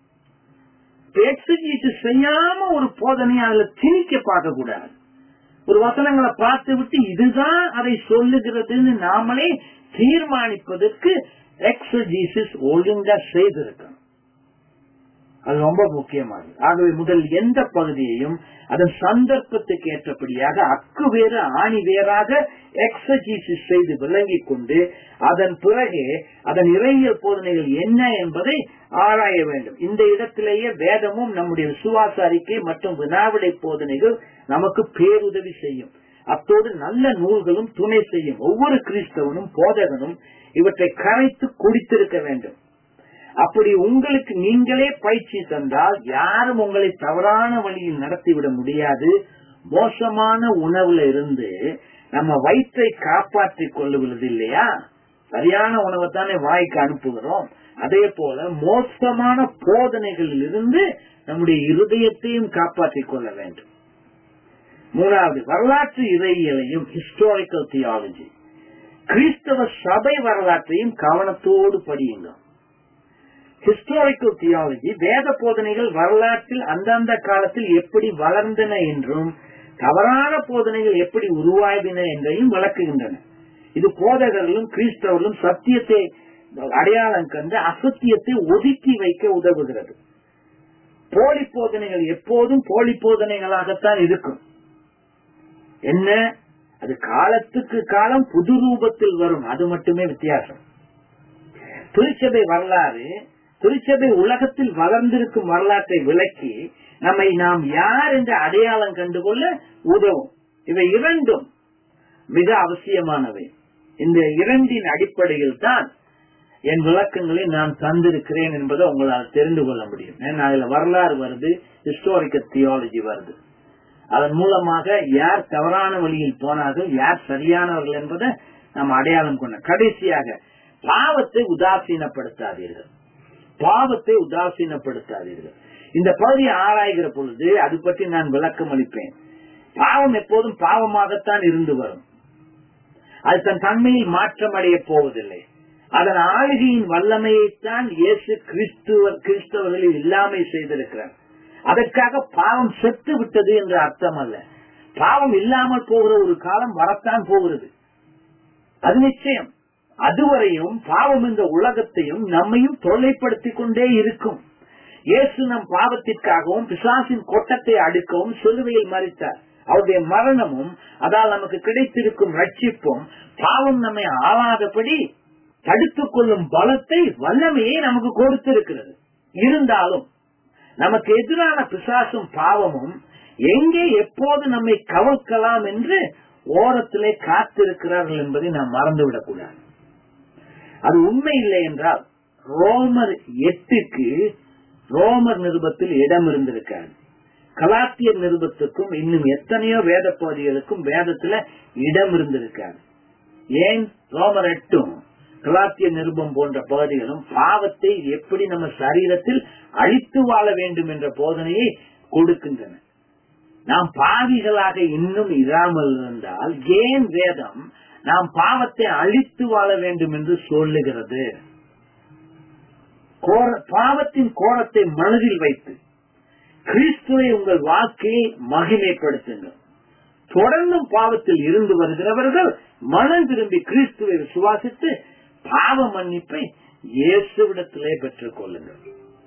எக்ஸஜீசஸ் செய்யாம ஒரு போதனையை அதுல திணிக்க பார்க்க கூடாது ஒரு வசனங்களை பார்த்து விட்டு இதுதான் அதை சொல்லுகிறதுன்னு நாமளே தீர்மானிப்பதற்கு எக்ஸஜீசஸ் ஒழுங்கா செய்திருக்கணும் அது ரொம்ப முக்கியமானது ஆகவே முதல் எந்த பகுதியையும் அதன் சந்தர்ப்பத்துக்கு ஏற்றபடியாக அக்கு வேறு ஆணி வேறாக எக்ஸஜீசிஸ் செய்து விளங்கிக் கொண்டு அதன் பிறகு அதன் இறையியல் போதனைகள் என்ன என்பதை ஆராய வேண்டும் இந்த இடத்திலேயே வேதமும் நம்முடைய விசுவாச அறிக்கை மற்றும் வினாவிடை போதனைகள் நமக்கு பேருதவி செய்யும் அத்தோடு நல்ல நூல்களும் துணை செய்யும் ஒவ்வொரு கிறிஸ்தவனும் போதகனும் இவற்றை கரைத்து குடித்திருக்க வேண்டும் அப்படி உங்களுக்கு நீங்களே பயிற்சி தந்தால் யாரும் உங்களை தவறான வழியில் நடத்திவிட முடியாது மோசமான உணவுல இருந்து நம்ம வயிற்றை காப்பாற்றிக் கொள்ளுவது இல்லையா சரியான உணவை தானே வாய்க்கு அனுப்புகிறோம் அதே போல மோசமான போதனைகளில் இருந்து நம்முடைய இருதயத்தையும் காப்பாற்றிக் கொள்ள வேண்டும் மூணாவது வரலாற்று இறையியலையும் ஹிஸ்டாரிக்கல் தியாலஜி கிறிஸ்தவ சபை வரலாற்றையும் கவனத்தோடு படியுங்கள் ஹிஸ்டாரிக்கல் தியாலஜி வேத போதனைகள் வரலாற்றில் அந்தந்த காலத்தில் எப்படி வளர்ந்தன என்றும் தவறான போதனைகள் எப்படி உருவாகின என்றையும் விளக்குகின்றன இது போதகர்களும் கிறிஸ்தவர்களும் சத்தியத்தை அடையாளம் கண்டு அசத்தியத்தை ஒதுக்கி வைக்க உதவுகிறது போலி போதனைகள் எப்போதும் போலி போதனைகளாகத்தான் இருக்கும் என்ன அது காலத்துக்கு காலம் புது ரூபத்தில் வரும் அது மட்டுமே வித்தியாசம் திருச்சபை வரலாறு திருச்சபை உலகத்தில் வளர்ந்திருக்கும் வரலாற்றை விளக்கி நம்மை நாம் யார் என்று அடையாளம் கண்டுகொள்ள உதவும் இவை இரண்டும் மிக அவசியமானவை இந்த இரண்டின் அடிப்படையில் தான் என் விளக்கங்களை நான் தந்திருக்கிறேன் என்பதை உங்களால் தெரிந்து கொள்ள முடியும் ஏன்னா அதுல வரலாறு வருது ஹிஸ்டாரிக்கல் தியாலஜி வருது அதன் மூலமாக யார் தவறான வழியில் போனார்கள் யார் சரியானவர்கள் என்பதை நாம் அடையாளம் கொண்ட கடைசியாக பாவத்தை உதாசீனப்படுத்தாதீர்கள் பாவத்தை உதாசீனப்படுத்தாதீர்கள் இந்த பகுதியை ஆராய்கிற பொழுது அது பற்றி நான் விளக்கம் அளிப்பேன் பாவம் எப்போதும் பாவமாகத்தான் இருந்து வரும் அது தன் தன்மையில் மாற்றம் அடைய போவதில்லை அதன் ஆளுகையின் வல்லமையைத்தான் இயேசு கிறிஸ்துவ கிறிஸ்தவர்களில் இல்லாமை செய்திருக்கிறார் அதற்காக பாவம் செத்து விட்டது என்ற அர்த்தம் அல்ல பாவம் இல்லாமல் போகிற ஒரு காலம் வரத்தான் போகிறது அது நிச்சயம் அதுவரையும் பாவம் இந்த உலகத்தையும் நம்மையும் தொல்லைப்படுத்திக் கொண்டே இருக்கும் இயேசு நம் பாவத்திற்காகவும் பிசாசின் கொட்டத்தை அடுக்கவும் சிலுவையில் மறித்தார் அவருடைய மரணமும் அதால் நமக்கு கிடைத்திருக்கும் ரட்சிப்பும் பாவம் நம்மை ஆளாதபடி தடுத்துக் கொள்ளும் பலத்தை வல்லமையை நமக்கு கொடுத்திருக்கிறது இருந்தாலும் நமக்கு எதிரான பிசாசும் பாவமும் எங்கே எப்போது நம்மை கவர்க்கலாம் என்று ஓரத்திலே காத்திருக்கிறார்கள் என்பதை நாம் மறந்துவிடக் கூடாது அது உண்மை இல்லை என்றால் ரோமர் எட்டுக்கு ரோமர் நிருபத்தில் இடம் இருந்திருக்காது கலாத்தியர் நிருபத்துக்கும் இன்னும் எத்தனையோ வேத பகுதிகளுக்கும் வேதத்துல இடம் இருந்திருக்காது ஏன் ரோமர் எட்டும் கலாத்திய நிருபம் போன்ற பகுதிகளும் பாவத்தை எப்படி நம்ம சரீரத்தில் அழித்து வாழ வேண்டும் என்ற போதனையை கொடுக்கின்றன நாம் பாவிகளாக இன்னும் இராமல் இருந்தால் ஏன் வேதம் நாம் பாவத்தை அழித்து வாழ வேண்டும் என்று சொல்லுகிறது பாவத்தின் கோரத்தை மனதில் வைத்து கிறிஸ்துவை உங்கள் வாழ்க்கையை மகிமைப்படுத்துங்கள் தொடர்ந்தும் பாவத்தில் இருந்து வருகிறவர்கள் மனம் திரும்பி கிறிஸ்துவை விசுவாசித்து பாவ மன்னிப்பை இயேசுவிடத்திலே பெற்றுக் கொள்ளுங்கள்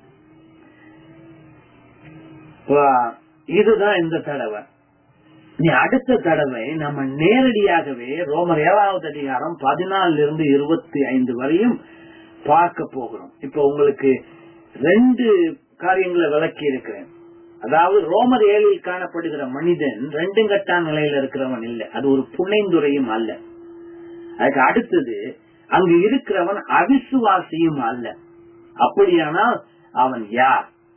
இதுதான் இந்த தடவை நீ அடுத்த தடவை நம்ம நேரடியாகவே ரோமர் ஏழாவது அதிகாரம் பதினாலுல இருந்து இருபத்தி ஐந்து வரையும் பார்க்க போகிறோம் இப்ப உங்களுக்கு ரெண்டு காரியங்களை விளக்கி இருக்கிறேன் அதாவது ரோமர் ஏழில் காணப்படுகிற மனிதன் ரெண்டு கட்டா நிலையில இருக்கிறவன் இல்லை அது ஒரு புனைந்துரையும் அல்ல அதுக்கு அடுத்தது அங்கு இருக்கிறவன் அவிசுவாசியும் அல்ல அப்படியானால் அவன் யார்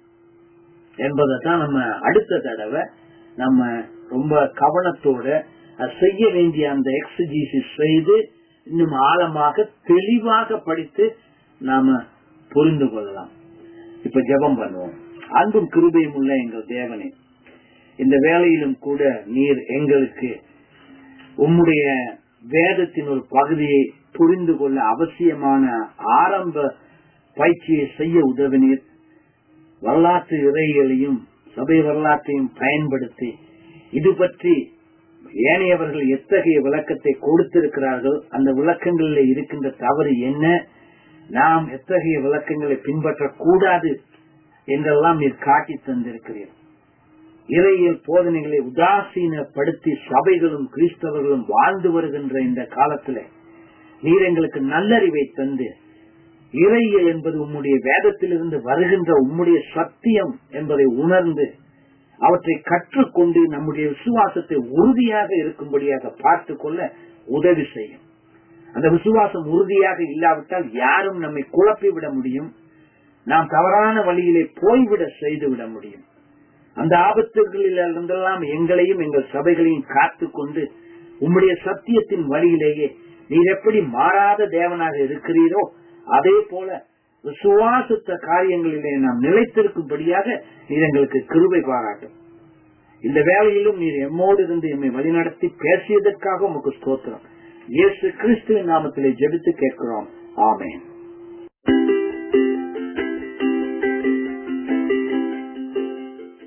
என்பதை தான் நம்ம அடுத்த தடவை நம்ம ரொம்ப கவனத்தோட அது செய்ய வேண்டிய அந்த எக்ஸஜிசிஸ் செய்து இன்னும் ஆழமாக தெளிவாக படித்து நாம புரிந்து கொள்ளலாம் இப்ப ஜெபம் பண்ணுவோம் அன்பும் கிருபையும் உள்ள எங்கள் தேவனே இந்த வேலையிலும் கூட நீர் எங்களுக்கு உம்முடைய வேதத்தின் ஒரு பகுதியை புரிந்து கொள்ள அவசியமான ஆரம்ப பயிற்சியை செய்ய உதவினீர் வரலாற்று இறைகளையும் சபை வரலாற்றையும் பயன்படுத்தி இது பற்றி ஏனையவர்கள் எத்தகைய விளக்கத்தை கொடுத்திருக்கிறார்கள் அந்த விளக்கங்களில் இருக்கின்ற தவறு என்ன நாம் எத்தகைய விளக்கங்களை பின்பற்றக்கூடாது என்றெல்லாம் நீர் காட்டி தந்திருக்கிறீர் இறையியல் போதனைகளை உதாசீனப்படுத்தி சபைகளும் கிறிஸ்தவர்களும் வாழ்ந்து வருகின்ற இந்த காலத்துல நீர் எங்களுக்கு நல்லறிவை தந்து இறையியல் என்பது உம்முடைய வேதத்திலிருந்து வருகின்ற உம்முடைய சத்தியம் என்பதை உணர்ந்து அவற்றை கற்றுக்கொண்டு நம்முடைய விசுவாசத்தை உறுதியாக இருக்கும்படியாக பார்த்து கொள்ள உதவி செய்யும் அந்த விசுவாசம் உறுதியாக இல்லாவிட்டால் யாரும் நம்மை குழப்பி விட முடியும் நாம் தவறான வழியிலே போய்விட செய்து விட முடியும் அந்த ஆபத்துகளில் இருந்தெல்லாம் எங்களையும் எங்கள் சபைகளையும் காத்து கொண்டு உம்முடைய சத்தியத்தின் வழியிலேயே நீர் எப்படி மாறாத தேவனாக இருக்கிறீரோ அதே போல விசுவாசத்த காரியங்களிலே நாம் நிலைத்திருக்கும்படியாக நீர் எங்களுக்கு கிருபை பாராட்டும் இந்த வேலையிலும் நீர் எம்மோடு இருந்து எம்மை வழிநடத்தி பேசியதற்காக உமக்கு ஸ்தோத்திரம் இயேசு கிறிஸ்துவின் நாமத்திலே ஜெபித்து கேட்கிறோம் ஆமேன்